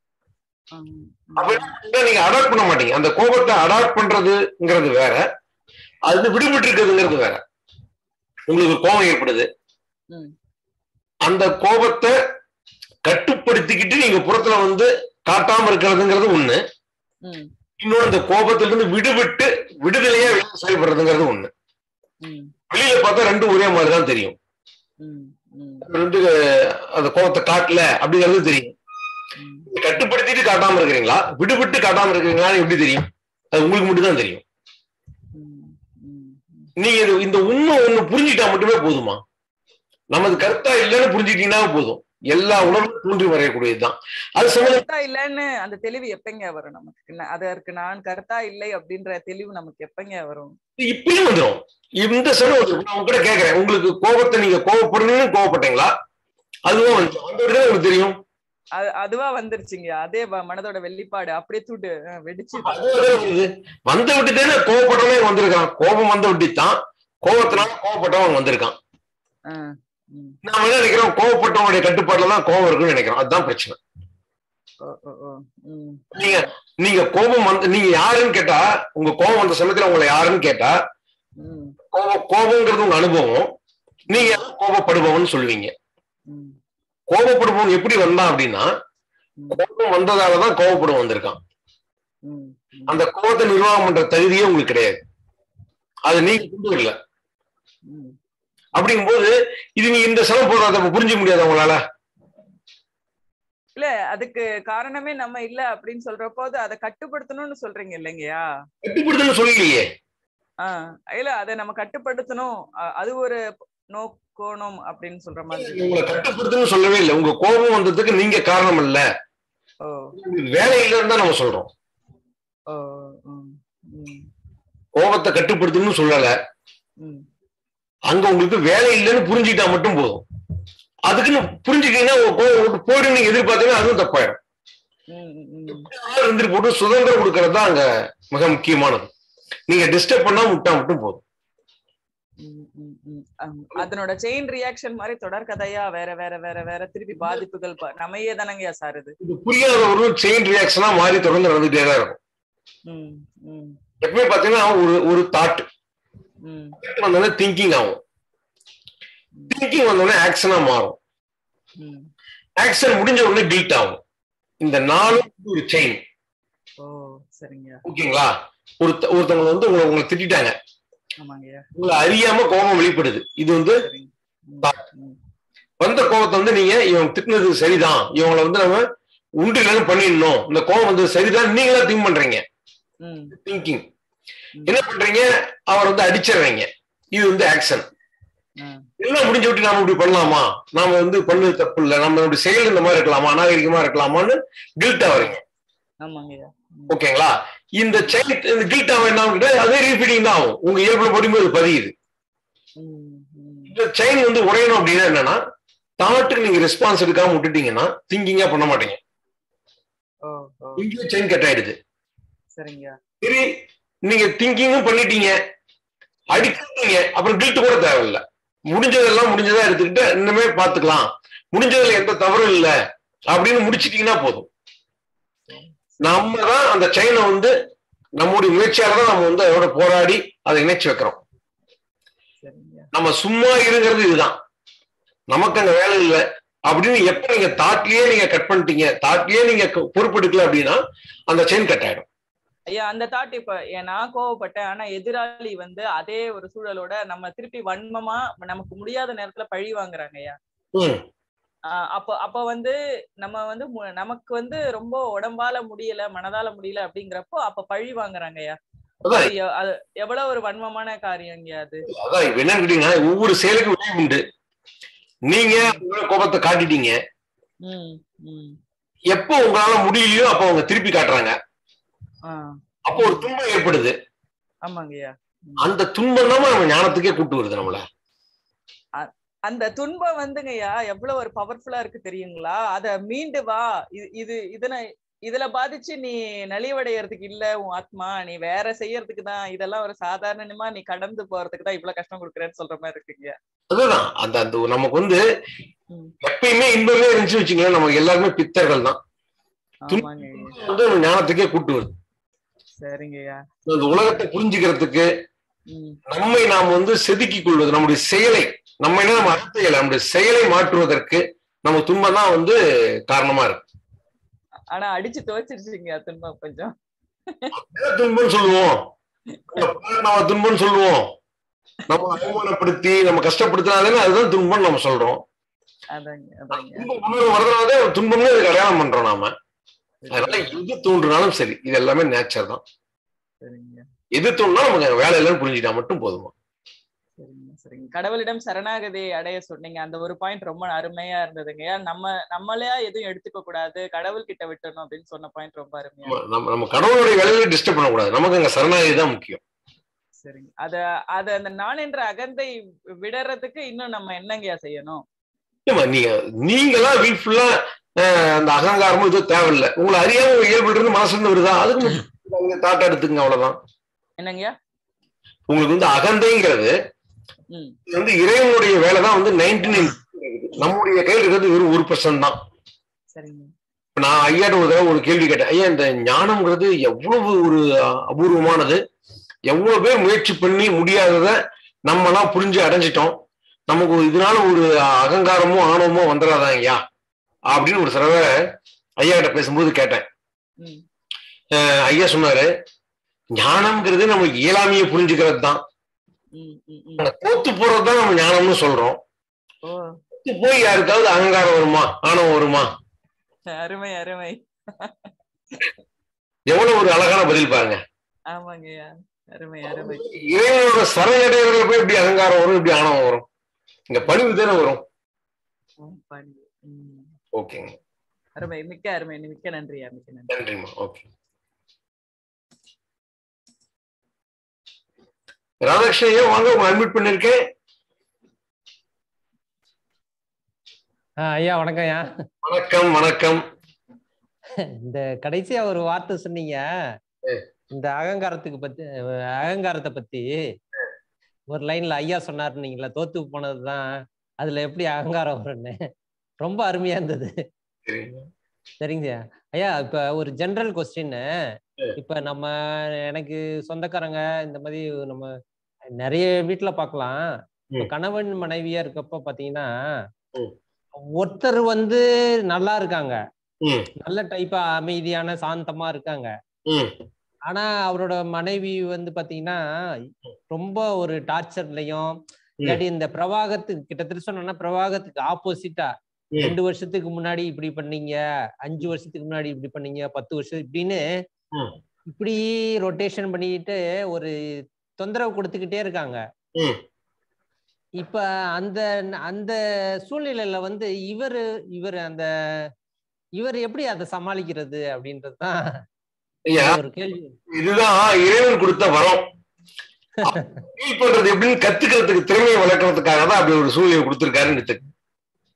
அப்ப நீங்க அடாப்ட் பண்ண மாட்டீங்க அந்த கோபத்தை அடாப்ட் பண்றதுங்கிறது வேற அது விடுபட்டு இருக்கிறதுங்கிறது வேற உங்களுக்கு கோபம் ஏற்படுது ம் அந்த கோபத்தை கட்டுப்படுத்திக்கிட்டு நீங்க புறத்துல வந்து காட்டாம இருக்கிறதுங்கிறது ஒண்ணு ம் இன்னொன்று அந்த கோபத்துல இருந்து விடுபட்டு விடுதலையா வெளியே செயல்படுறதுங்கிறது ஒண்ணு ம் வெளியில பார்த்தா ரெண்டும் ஒரே மாதிரி தான் தெரியும் ம் ம் ரெண்டு அந்த கோபத்தை காட்டல அப்படிங்கிறது தெரியும் நீங்க கட்டுப்படுத்திட்டு காட்டாம இருக்கிறீங்களா விடுபட்டு காட்டாம இருக்கிறீங்களான்னு எப்படி தெரியும் அது உங்களுக்கு மட்டும் தான் தெரியும் நீங்க இது- இந்த உண்மை ஒண்ணு புரிஞ்சுட்டா மட்டுமே போதுமா நமது கருத்தா இல்லைன்னு புரிஞ்சுட்டீங்கன்னா போதும் எல்லா உணர்வும் தூண்டி வரையக்கூடியதுதான் அது சம்பந்தம் கருத்தா இல்லைன்னு அந்த தெளிவு எப்பங்க வரும் நமக்கு ந- அதற்கு நான் கருத்தா இல்லை அப்படின்ற தெளிவு நமக்கு எப்பங்க வரும் இப்பயும் வந்துடும் இந்த சமயம் வந்துரும். நான் உங்ககிட்ட கேட்கறேன் உங்களுக்கு கோபத்தை நீங்க கோபப்படணும்னு கோவப்பட்டீங்களா அதுவும் வந்து வந்ததுதான் உங்களுக்கு தெரியும் அது அதுவா வந்துருச்சுங்க அதே வ- மனதோட வெளிப்பாடு அப்படியே தூட்டு அஹ், வெடிச்சு அதுவும் வருது. வந்த விட்டு தானே கோவப்பட்டவனே வந்திருக்கான் கோபம் வந்த விட்டு தான் கோபத்தினால கோவப்பட்டவன் வந்திருக்கான் அஹ், ம். நாம என்ன நினைக்கிறோம் கோவப்பட்டவனுடைய கட்டுப்பாட்டுல தான் கோபம் இருக்குன்னு நினைக்கிறோம் அதுதான் பிரச்சனை ஓ, ஓ, ஓ. ம். நீங்க நீங்க கோபம் வந்து நீங்க யாருன்னு கேட்டா உங்க கோபம் வந்த சமயத்துல உங்களை யாருன்னு கேட்டா ம். கோபம் கோபங்கிறது உங்க அனுபவம் நீங்க கோபப்படுபவன் சொல்லுவீங்க ம். கோபப்படுபவன் எப்படி வந்தான் அப்படின்னா கோபம் வந்ததாலதான் கோபப்படும் வந்திருக்கான் ம். அந்த கோபத்தை நிர்வாகம் பண்ற தகுதியே உங்களுக்கு கிடையாது அது நீங்க கொண்டு வரல ம். அப்படிங்கும்போது இது நீ இந்த சிரமம் போடுறத அப்ப புரிஞ்சுக்க முடியாது உங்களால இல்ல அதுக்கு காரணமே நம்ம இல்ல அப்படின்னு சொல்றப்போ அது அதை கட்டுப்படுத்தணும்னு சொல்றீங்க இல்லைங்கயா கட்டுப்படுத்தணும் சொல்லலையே ஆஹ் இல்ல அதை நம்ம கட்டுப்படுத்தணும் அ- அது ஒரு நோக்கோணம் அப்படின்னு சொல்ற மாதிரி உங்களை கட்டுப்படுத்தணும்னு சொல்லவே இல்லை உங்க கோபம் வந்ததுக்கு நீங்க காரணம் இல்ல ஓ உங்களுக்கு வேலை இல்லைன்னு தான் நம்ம சொல்றோம் ஓ ம், ம், கோபத்தை கட்டுப்படுத்தணும்னு சொல்லல ம். அங்க உங்களுக்கு வேலை இல்லைன்னு புரிஞ்சுக்கிட்டா மட்டும் போதும் அதுக்குன்னு புரிஞ்சுக்கிட்டீங்கன்னா உங்க கோபம் விட்டு போயிடும் நீங்க எதிர்பார்த்தீங்கன்னா அதுவும் தப்பாயிடும் ம், ம், ம். இருந்துட்டு போட்டு சுதந்திரம் கொடுக்கறது தான் அங்க மிக முக்கியமானது நீங்க டிஸ்டர்ப் பண்ணாம விட்டா மட்டும் போதும் ம், ம், ம். அம், அதனோட செயின் ரியாக்ஷன் மாதிரி தொடர்கதையா வேற வேற வேற வேற திருப்பி பாதிப்புகள் ப- நம்மையே தானங்கய்யா சாருது இது புரியாத ஒரு செயின் ரியாக்ஷனா மாறி தொடர்ந்து நடந்துட்டே தான் இருக்கும் ம், ம், எப்பவுமே பாத்தீங்கன்னா ஒரு ஒரு தாட் ம், வந்தோடனே திங்கிங் ஆகும் திங்கிங் வந்தோடனே ஆக்ஷனா மாறும் ம். ஆக்ஷன் முடிஞ்ச உடனே கில்ட் ஆகும் இந்த நாலும் வந்து ஒரு செயின் ஓ சரிங்க ஓகேங்களா ஒரு ஒருத்தவங்க வந்து உங்களை உங்களை திட்டிட்டாங்க ஆமாங்கய்யா உங்களை அறியாம கோபம் வெளிப்படுது இது வந்து thought. வந்த கோபத்தை வந்து நீங்க இவன் திட்டினது சரிதான் இவங்களை வந்து நம்ம உண்டு இல்லைன்னு பண்ணிடணும் இந்த கோபம் வந்து சரிதான் நீங்களா திங்க் பண்றீங்க ம், திங்கிங் என்ன பண்றீங்க அவர் வந்து அடிச்சிடுறீங்க இது வந்து ஆக்ஷன் ம், எல்லாம் முடிஞ்சு விட்டு நாம இப்படி பண்ணலாமா நாம வந்து பண்ணது தப்பு இல்லை நம்ம இப்படி செயல் இந்த மாதிரி இருக்கலாமா அநாகரிகமா இருக்கலாமான்னு கில்ட் ஆவறீங்க ஆமாங்கய்யா ஓகேங்களா இந்த செயின் இந்த கில்ட் ஆக என்ன ஆகுது? அதே ரீபீட்டிங் தான் ஆகும் உங்க இயல்புல படிக்கும்போது அது பதியுது ம், ம், இந்த செயின் வந்து உடையணும் அப்படின்னா என்னன்னா தாட்டுக்கு நீங்க ரெஸ்பான்ஸ் எடுக்காம விட்டுட்டீங்கன்னா திங்கிங்கா பண்ண மாட்டீங்க ஓ ஓ இங்கே செயின் கட் ஆயிடுது சரிங்க சரி நீங்க திங்கிங்கும் பண்ணிட்டீங்க அடிக்கிறீங்க அப்புறம் கில்ட் கூட தேவையில்ல முடிஞ்சதெல்லாம் முடிஞ்சதா எடுத்துக்கிட்டு இன்னுமே பாத்துக்கலாம் முடிஞ்சதுல எந்த தவறும் இல்ல அப்படின்னு முடிச்சிட்டீங்கன்னா போதும் நம்ம தான் அந்த செயினை வந்து நம்முடைய முயற்சியால தான் நம்ம வந்து அதோட போராடி அதை இணைச்சு வைக்கிறோம் சரிங்க நம்ம சும்மா இருங்கிறது இதுதான் நமக்கு அங்க வேலை இல்லை அப்படின்னு எப்ப நீங்க தாட்லயே நீங்க கட் பண்ணிட்டீங்க தாட்லயே நீங்க க- பொறுப்பெடுக்கல அப்படின்னா அந்த செயின் கட் ஆயிடும் ஐயா அந்த தாட் இப்ப ஏன் நான் கோவப்பட்டேன் ஆனா எதிராளி வந்து அதே ஒரு சூழலோட நம்ம திருப்பி வன்மமா நமக்கு முடியாத நேரத்துல பழி வாங்குறாங்க ஐயா ம் ஆஹ் அப்ப அப்ப வந்து நம்ம வந்து மு- நமக்கு வந்து ரொம்ப உடம்பால முடியல மனதால முடியல அப்படிங்கிறப்போ அப்ப பழி வாங்குறாங்க ஐயா அதான் அது எ- அது எவ்வளவு ஒரு வன்மமான காரியம் ஐயா அது அதான் இப்ப என்னன்னு கேட்டீங்கன்னா ஒவ்வொரு செயலுக்கும் விளைவு உண்டு நீங்க உங்களோட கோபத்தை காட்டிட்டீங்க ம் ம் எப்போ உங்களால முடியலையோ அப்போ அவங்க திருப்பி காட்டுறாங்க ஆஹ் அப்போ ஒரு துன்பம் ஏற்படுது ஆமாங்க ஐயா அந்த துன்பம் தான் நம்ம ஞானத்துக்கே கூட்டு வருது நம்மள அ- அந்த துன்பம் வந்துங்கய்யா எவ்வளவு ஒரு பவர்ஃபுல்லா இருக்கு தெரியுங்களா அத மீண்டு வா இது இது இதனை இதுல பாதிச்சு நீ நலிவடையறதுக்கு இல்ல உன் ஆத்மா நீ வேற செய்யறதுக்கு தான் இதெல்லாம் ஒரு சாதாரணமா நீ கடந்து போறதுக்கு தான் இவ்வளவு கஷ்டம் கொடுக்குறேன்னு சொல்ற மாதிரி இருக்குங்க அதுதான் அந்த அந்த நமக்கு வந்து ம். எப்பயுமே இன்பமே இருந்துச்சு வச்சுங்களேன் நமக்கு எல்லாருமே பித்தர்கள் தான் ஆமாங்க ஐயா. வந்து நம்ம ஞானத்துக்கே கூட்டு வருது சரிங்கய்யா இந்த உலகத்தை புரிஞ்சுக்கிறதுக்கு ம் நம்மை நாம் வந்து செதுக்கிக் கொள்வது நம்முடைய செயலை நம்ம என்ன நம்ம அர்த்தம் நம்முடைய செயலை மாற்றுவதற்கு நம்ம துன்பம் தான் வந்து காரணமா இருக்கு ஆனா அடிச்சு துவைச்சிருச்சுங்க துன்பம் கொஞ்சம் என்ன துன்பம்னு சொல்லுவோம் நம்ம துன்பம்னு சொல்லுவோம் நம்ம அவமானப்படுத்தி நம்ம கஷ்டப்படுத்தினாலே அதுதான் துன்பம்னு நம்ம சொல்றோம் அதாங்க அதாங்க துன்பம் உணர்வு வரதுனாலே துன்பம்னு அதுக்கு அடையாளம் பண்றோம் நாம அதனால எது தோன்றினாலும் சரி இது எல்லாமே நேச்சர் தான் சரிங்க எது தோணுனா நமக்கு வேலை இல்லைன்னு புரிஞ்சுட்டா மட்டும் போதுமா சரிங்க சரிங்க கடவுளிடம் சரணாகதி அடைய சொன்னீங்க அந்த ஒரு பாயிண்ட் ரொம்ப அருமையா இருந்ததுங்க ஏன் நம்ம நம்மளே எதுவும் எடுத்துக்க கூடாது கடவுள் கிட்ட விட்டுறணும் அப்படின்னு சொன்ன பாயிண்ட் ரொம்ப அருமையா நம்ம- நம்ம நம்ம கடவுளுடைய வேலையில டிஸ்டர்ப் பண்ணக்கூடாது நமக்கு அங்க சரணாகதி தான் முக்கியம் சரிங்க அத அத அந்த நான் என்ற அகந்தை விடறதுக்கு இன்னும் நம்ம என்னங்கய்யா செய்யணும் ஏம்மா நீங்க நீங்களா வீட் ஃபுல்லா அந்த அகங்காரமும் இது தேவையில்லை உங்களை அறியாம ஒரு இயல்புல இருந்து மனசுல இருந்து வருதா அதுக்கு மட்டும் நீங்க தாட்டா எடுத்துங்க அவ்வளவுதான் என்னங்கய்யா உங்களுக்கு வந்து அகந்தைங்கிறது ம் இது வந்து இறைவனுடைய வேலை தான் வந்து நைன்டி நைன் நம்முடைய கையில் இருக்கிறது வெறும் ஒரு பர்சன்ட் தான் சரிங்க இப்ப நான் ஐயாட்ட ஒரு தடவை ஒரு கேள்வி கேட்டேன் ஐயா இந்த ஞானம்ங்கிறது எவ்வளவு ஒரு அஹ், அபூர்வமானது எவ்வளவு பேர் முயற்சி பண்ணி முடியாதத நம்மலாம் புரிஞ்சு அடைஞ்சிட்டோம் நமக்கு ஒரு இதனால ஒரு அகங்காரமோ ஆணவமோ வந்துடாதான் ஐயா அப்படின்னு ஒரு தடவை ஐயா கிட்ட பேசும்போது கேட்டேன் ம் அஹ், ஐயா சொன்னாரு ஞானம்ங்கிறது நம்ம இயலாமையை புரிஞ்சுக்கிறது தான் ம் ம் ம் ஆனா தோத்து போறது தான் நம்ம ஞானம்னு சொல்றோம் ஓ தோத்து போய் யாருக்காவது அகங்காரம் வருமா ஆணவம் வருமா அருமை அருமை எவ்வளவு ஒரு அழகான பதில் பாருங்க ஆமாங்கய்யா அருமை அருமை இறைவனோட சரணடைவர்கள் போய் இப்படி அகங்காரம் வரும் இப்படி ஆணவம் வரும் இங்க பணிவு தானே வரும் ம், பண்ணி. ம். ஓகேங்க அருமை மிக்க அருமை மிக்க நன்றியா மிக்க நன்றி நன்றிம்மா ஓகே ராதாகிருஷ்ணன் ஐயா வாங்க உங்களை அட்மிட் பண்ணிருக்கேன் ஆ, ஐயா வணக்கம் ஐயா வணக்கம் வணக்கம் இந்த கடைசியா ஒரு வார்த்தை சொன்னீங்க இந்த அகங்காரத்துக்கு பத்தி அகங்காரத்தை பத்தி ஒரு லைன்ல ஐயா சொன்னாருன்னீங்களா தோத்து போனதுதான் அதுல எப்படி அகங்காரம் வரும்னு ரொம்ப அருமையா இருந்தது சரிங்க சரிங்க ஐயா இப்ப ஒரு ஜெனரல் கொஸ்டின் இப்ப நம்ம எனக்கு சொந்தக்காரங்க இந்த மாதிரி நம்ம நிறைய வீட்டுல பார்க்கலாம் இப்ப ம். கணவன் மனைவியா இருக்கப்ப பாத்தீங்கன்னா ம். ஒருத்தர் வந்து நல்லா இருக்காங்க ம் நல்ல டைப்பா அமைதியான சாந்தமா இருக்காங்க ம் ஆனா அவரோட மனைவி வந்து பாத்தீங்கன்னா ரொம்ப ஒரு டார்ச்சர்லயும் இல்லாட்டி இந்த பிரவாகத்துக்கு கிட்டத்தட்ட சொன்னோம்னா பிரவாகத்துக்கு ஆப்போசிட்டா ம். ரெண்டு வருஷத்துக்கு முன்னாடி இப்படி பண்ணீங்க அஞ்சு வருஷத்துக்கு முன்னாடி இப்படி பண்ணீங்க பத்து வருஷம் இப்படின்னு ம். இப்படி ரொட்டேஷன் பண்ணிட்டு ஒரு தொந்தரவு கொடுத்துக்கிட்டே இருக்காங்க ம் இப்ப அந்த அந்த சூழ்நிலையில வந்து இவர் இவர் அந்த இவர் எப்படி அதை சமாளிக்கிறது அப்படின்றதுதான் ஐயா ஒரு கேள்வி இதுதான் இறைவன் கொடுத்த வரம் ஃபீல் பண்றது எப்படின்னு கத்துக்கிறதுக்கு திறமையை வளர்க்கறதுக்காக தான் அப்படி ஒரு சூழ்நிலை கொடுத்திருக்காருன்னு எடுத்துக்க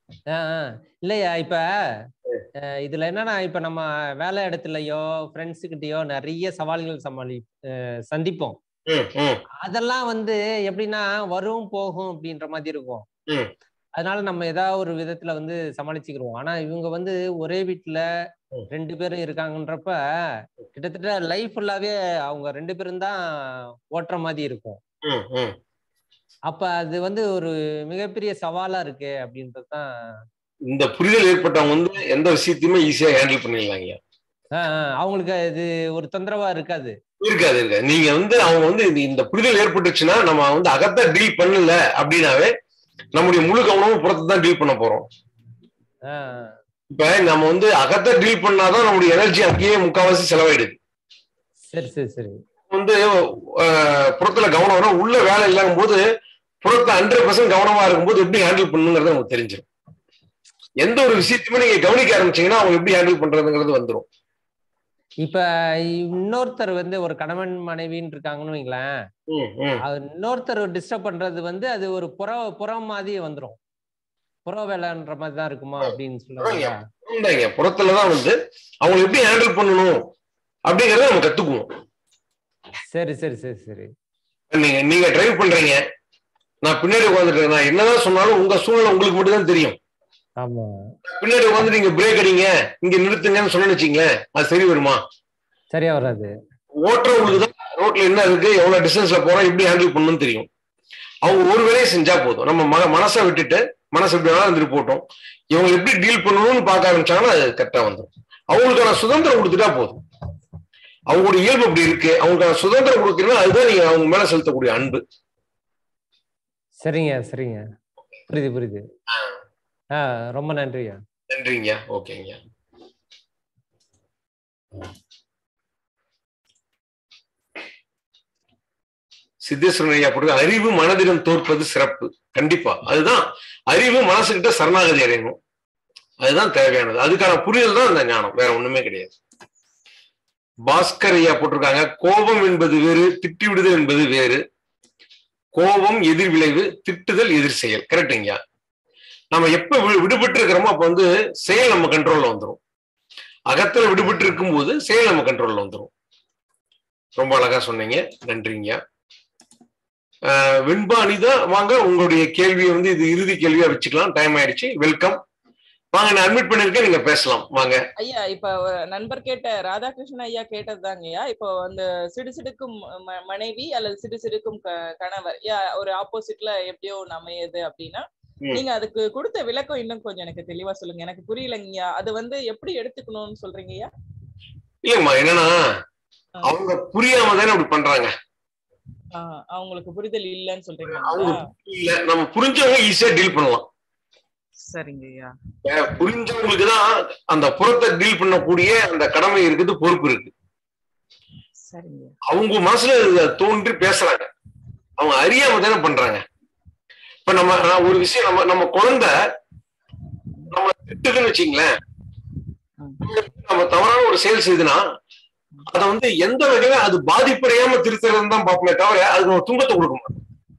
ஆஹ் ஆஹ். இல்லையா இப்ப அஹ் இதுல என்னன்னா இப்ப நம்ம வேலை இடத்துலயோ ஃப்ரெண்ட்ஸ் கிட்டயோ நிறைய சவால்கள் சமாளி அஹ் சந்திப்போம் ம், ம், அதெல்லாம் வந்து எப்படின்னா வரும் போகும் அப்படின்ற மாதிரி இருக்கும் ம். அதனால நம்ம ஏதாவது ஒரு விதத்துல வந்து சமாளிச்சுக்கிருவோம் ஆனா இவங்க வந்து ஒரே வீட்டுல ரெண்டு பேரும் இருக்காங்கன்றப்ப கிட்டத்தட்ட லைஃப் ஃபுல்லாவே அவங்க ரெண்டு பேரும் தான் ஓட்டுற மாதிரி இருக்கும் ம், ம். அப்ப அது வந்து ஒரு மிகப்பெரிய சவாலா இருக்கு அப்படின்றது தான் இந்த புரிதல் ஏற்பட்டவங்க வந்து எந்த விஷயத்தையுமே ஈஸியா ஹேண்டில் பண்ணிடலாங்க ஆஹ் ஆஹ் அவங்களுக்கு இது ஒரு தொந்தரவா இருக்காது இருக்காது இருக்காது நீங்க வந்து அவங்க வந்து இந்த- இந்த புரிதல் ஏற்பட்டுச்சுன்னா நம்ம வந்து அகத்தை டீல் பண்ணல அப்படின்னாவே நம்முடைய முழு கவனமும் புறத்தை தான் டீல் பண்ண போறோம் ஆஹ் இப்ப நம்ம வந்து அகத்தை டீல் பண்ணாதான் நம்முடைய எனர்ஜி அங்கேயே முக்காவாசி செலவாயிடுது சரி சரி சரி வந்து அஹ், புறத்துல கவனம் வரும் உள்ள வேலை இல்லாத போது புறத்துல ஹண்ட்ரட் பர்சன்ட் கவனமா இருக்கும்போது எப்படி ஹேண்டில் பண்ணுங்கிறது நமக்கு தெரிஞ்சிடும் எந்த ஒரு விஷயத்தையுமே நீங்க கவனிக்க ஆரம்பிச்சீங்கன்னா அவங்க எப்படி ஹேண்டில் பண்றதுங்கிறது வந்துடும் இப்ப இன்னொருத்தர் வந்து ஒரு கணவன் மனைவின்னு இருக்காங்கன்னு வைங்களேன் ம், ம். அது இன்னொருத்தர் டிஸ்டர்ப் பண்றது வந்து அது ஒரு புற புறம் மாதிரி வந்துரும் புற வேலைன்ற மாதிரி தான் இருக்குமா அப்படின்னு சொல்லுவாங்க உண்மைங்க புறத்துலதான் வந்து அவங்க எப்படி ஹேண்டில் பண்ணணும் அப்படிங்கறத நம்ம கத்துக்குவோம் சரி சரி சரி சரி நீங்க நீங்க டிரைவ் பண்றீங்க நான் பின்னாடி உட்காந்துட்டு நான் என்னதான் சொன்னாலும் உங்க சூழ்நிலை உங்களுக்கு மட்டும் தான் தெரியும் ஆமா பின்னாடி உட்காந்து நீங்க பிரேக் அடிங்க இங்க நிறுத்துங்கன்னு சொன்னு வச்சீங்களேன் அது சரி வருமா சரியா வராது ஓட்டுறவங்களுக்கு தான் ரோட்ல என்ன இருக்கு எவ்வளவு டிஸ்டன்ஸ்ல போறோம் எப்படி ஹேண்டில் பண்ணணும்னு தெரியும் அவங்க ஒரு வேலையை செஞ்சா போதும் நம்ம மன மனசை விட்டுட்டு மனசு எப்படி வேணாலும் இருந்துட்டு போட்டோம் இவங்க எப்படி டீல் பண்ணணும்னு பார்க்க ஆரம்பிச்சாங்கன்னா அது கரெக்டா வந்துடும் அவங்களுக்கான சுதந்திரம் கொடுத்துட்டா போதும் அவங்களுடைய இயல்பு அப்படி இருக்கு அவங்களுக்கான சுதந்திரம் கொடுத்தீங்கன்னா அதுதான் நீங்க அவங்க மேல செலுத்தக்கூடிய அன்பு சரிங்க சரிங்க புரியுது புரியுது ஆ ரொம்ப நன்றியா நன்றிங்க ஓகேங்க சித்தேஸ்வரன் ஐயா போட்டு அறிவு மனதிடம் தோற்பது சிறப்பு கண்டிப்பா அதுதான் அறிவு மனசுகிட்ட சரணாகதி அடையணும் அதுதான் தேவையானது அதுக்கான புரிதல் தான் அந்த ஞானம் வேற ஒண்ணுமே கிடையாது பாஸ்கர் ஐயா போட்டிருக்காங்க கோபம் என்பது வேறு திட்டி விடுதல் என்பது வேறு கோபம் எதிர் விளைவு திட்டுதல் எதிர் செயல் கரெக்டுங்கய்யா நம்ம எப்ப வி- விடுபட்டு இருக்கிறோமோ அப்ப வந்து செயல் நம்ம கண்ட்ரோல்ல வந்துடும் அகத்துல விடுபட்டு இருக்கும்போது செயல் நம்ம கண்ட்ரோல்ல வந்துடும் ரொம்ப அழகா சொன்னீங்க நன்றிங்க ஆஹ் வெண்பா அனிதா வாங்க உங்களுடைய கேள்வியை வந்து இது இறுதி கேள்வியா வச்சுக்கலாம் டைம் ஆயிடுச்சு வெல்கம் வாங்க நான் அட்மிட் பண்ணிருக்கேன் நீங்க பேசலாம் வாங்க ஐயா இப்ப ஒரு நண்பர் கேட்ட ராதாகிருஷ்ணன் ஐயா கேட்டதுதாங்கய்யா இப்போ அந்த சிடுசிடுக்கும் ம- மனைவி அல்லது சிடுசிடுக்கும் க- கணவர் யா ஒரு ஆப்போசிட்ல எப்படியோ ஒண்ணு அமையுது அப்படின்னா ம். நீங்க அதுக்கு கொடுத்த விளக்கம் இன்னும் கொஞ்சம் எனக்கு தெளிவா சொல்லுங்க எனக்கு புரியலைங்கய்யா அது வந்து எப்படி எடுத்துக்கணும்னு சொல்றீங்கய்யா இல்லைங்கம்மா என்னன்னா அவங்க புரியாம தானே அப்படி பண்றாங்க ஆஹ் அவங்களுக்கு புரிதல் இல்லைன்னு அவங்க சொல்றீங்களா இல்ல நம்ம புரிஞ்சவங்க ஈஸியா டீல் பண்ணலாம் சரிங்கய்யா அஹ் புரிஞ்சவங்களுக்கு தான் அந்த புறத்தை டீல் பண்ணக்கூடிய அந்த கடமை இருக்குது பொறுப்பு இருக்கு சரிங்க அவங்க மனசுல இத தோன்றி பேசுறாங்க அவங்க அறியாம தானே பண்றாங்க இப்ப நம்ம நான் ஒரு விஷயம் நம்ம நம்ம குழந்தை நம்ம திட்டுதுன்னு வச்சுங்களேன் நம்ம தவறான ஒரு செயல் செய்துனா அதை வந்து எந்த வகையில அது பாதிப்படையாம திருத்துறதுன்னு தான் பார்ப்போமே தவிர அதுக்கு ஒரு துன்பத்தை கொடுக்க மாட்டோம்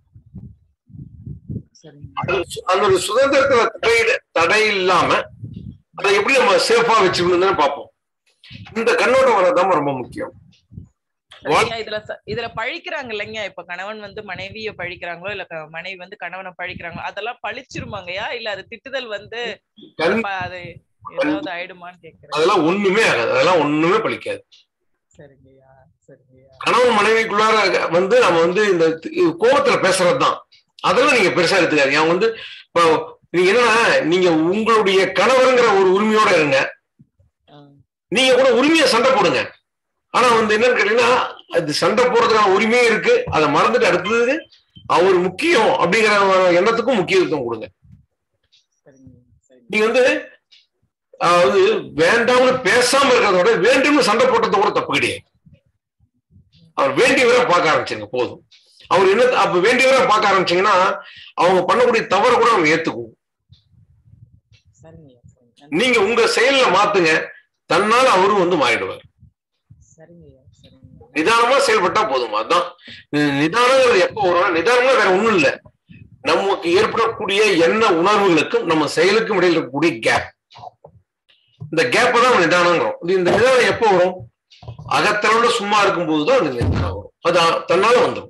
அது சு- அந்த ஒரு சுதந்திரத்துல தடை தடை இல்லாம அதை எப்படி நம்ம சேஃபா வச்சுக்கணும்னு பார்ப்போம் இந்த கண்ணோட்டம் வர்றதுதான் ரொம்ப முக்கியம் சரிங்க இதுல ச- இதுல பழிக்கிறாங்க இல்லைங்க இப்ப கணவன் வந்து மனைவிய பழிக்கிறாங்களோ இல்ல க- மனைவி வந்து கணவனை பழிக்கிறாங்களோ அதெல்லாம் பழிச்சிருமாங்கய்யா இல்ல அது திட்டுதல் வந்து கண்- அப்ப அது ஏதாவது ஆயிடுமான்னு கேக்குறேன் அதெல்லாம் ஒண்ணுமே ஆகாது அதெல்லாம் ஒண்ணுமே பலிக்காது சரிங்கய்யா சரிங்கய்யா கணவன் மனைவிக்குள்ளார வந்து நம்ம வந்து இந்த தி- கோபத்துல பேசுறதுதான் அதெல்லாம் நீங்க பெருசா எடுத்துக்காதீங்க அவங்க வந்து இப்போ நீங்க என்னன்னா நீங்க உங்களுடைய கணவருங்கிற ஒரு உரிமையோட இருங்க நீங்க கூட உரிமையை சண்டை போடுங்க ஆனா வந்து என்னன்னு கேட்டீங்கன்னா அது சண்டை போடுறதுக்கான உரிமையே இருக்கு அதை மறந்துட்டு அடுத்தது அவர் முக்கியம் அப்படிங்கிற எண்ணத்துக்கும் முக்கியத்துவம் கொடுங்க நீங்க வந்து அதாவது வேண்டாம்னு பேசாம இருக்கிறத விட வேண்டும்னு சண்டை போட்டது கூட தப்பு கிடையாது அவர் வேண்டியவரை பார்க்க ஆரம்பிச்சிருங்க போதும் அவர் என்ன அப்ப வேண்டியவரை பார்க்க ஆரம்பிச்சீங்கன்னா அவங்க பண்ணக்கூடிய தவறு கூட அவங்க ஏத்துக்குவோம் சரிங்கய்யா சரிங்க நீங்க உங்க செயல்ல மாத்துங்க தன்னால அவரும் வந்து மாறிடுவார் சரிங்கய்யா சரிங்க நிதானமா செயல்பட்டா போதும் அதான் நி- நிதானங்கிறது எப்போ வரும்னா நிதானமா வேற ஒண்ணும் இல்ல நமக்கு ஏற்படக்கூடிய எண்ண உணர்வுகளுக்கும் நம்ம செயலுக்கும் இடையில் இருக்கக்கூடிய கேப் இந்த கேப்பை தான் நம்ம நிதானங்கிறோம் இது இந்த நிதானம் எப்போ வரும் அகத்தளவுல சும்மா இருக்கும்போது தான் அந்த நிதானம் வரும் அது அ- தன்னால வந்துடும்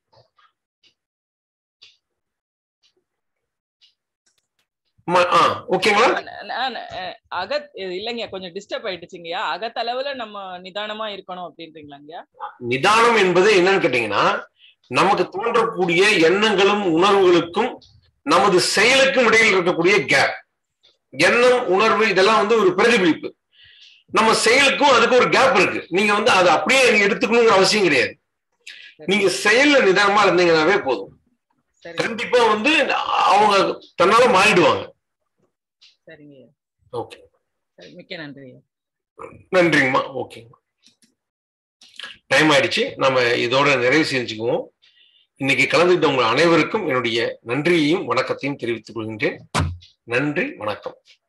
ம- ஆ ஓகேங்களா நான், அஹ், அகத் இது இல்லைங்க கொஞ்சம் டிஸ்டர்ப் ஆயிடுச்சுங்கய்யா அகத்தளவுல நம்ம நிதானமா இருக்கணும் அப்படின்றீங்களாங்கய்யா நிதானம் என்பது என்னன்னு கேட்டீங்கன்னா நமக்கு தோன்றக்கூடிய எண்ணங்களும் உணர்வுகளுக்கும் நமது செயலுக்கும் இடையில் இருக்கக்கூடிய கேப் எண்ணம் உணர்வு இதெல்லாம் வந்து ஒரு பிரதிபலிப்பு நம்ம செயலுக்கும் அதுக்கு ஒரு கேப் இருக்கு நீங்க வந்து அதை அப்படியே நீங்க எடுத்துக்கணுங்கிற அவசியம் கிடையாது நீங்க செயல்ல நிதானமா இருந்தீங்கன்னாவே போதும் கண்டிப்பா வந்து அவங்க தன்னால மாறிடுவாங்க சரிங்கய்யா ஓகே சரி மிக்க நன்றிய்யா நன்றிங்கம்மா ஓகேங்க டைம் ஆயிடுச்சு நம்ம இதோட நிறைவு செஞ்சுக்குவோம் இன்னைக்கு கலந்துக்கிட்ட உங்க அனைவருக்கும் என்னுடைய நன்றியையும் வணக்கத்தையும் தெரிவித்துக் கொள்கின்றேன் நன்றி வணக்கம்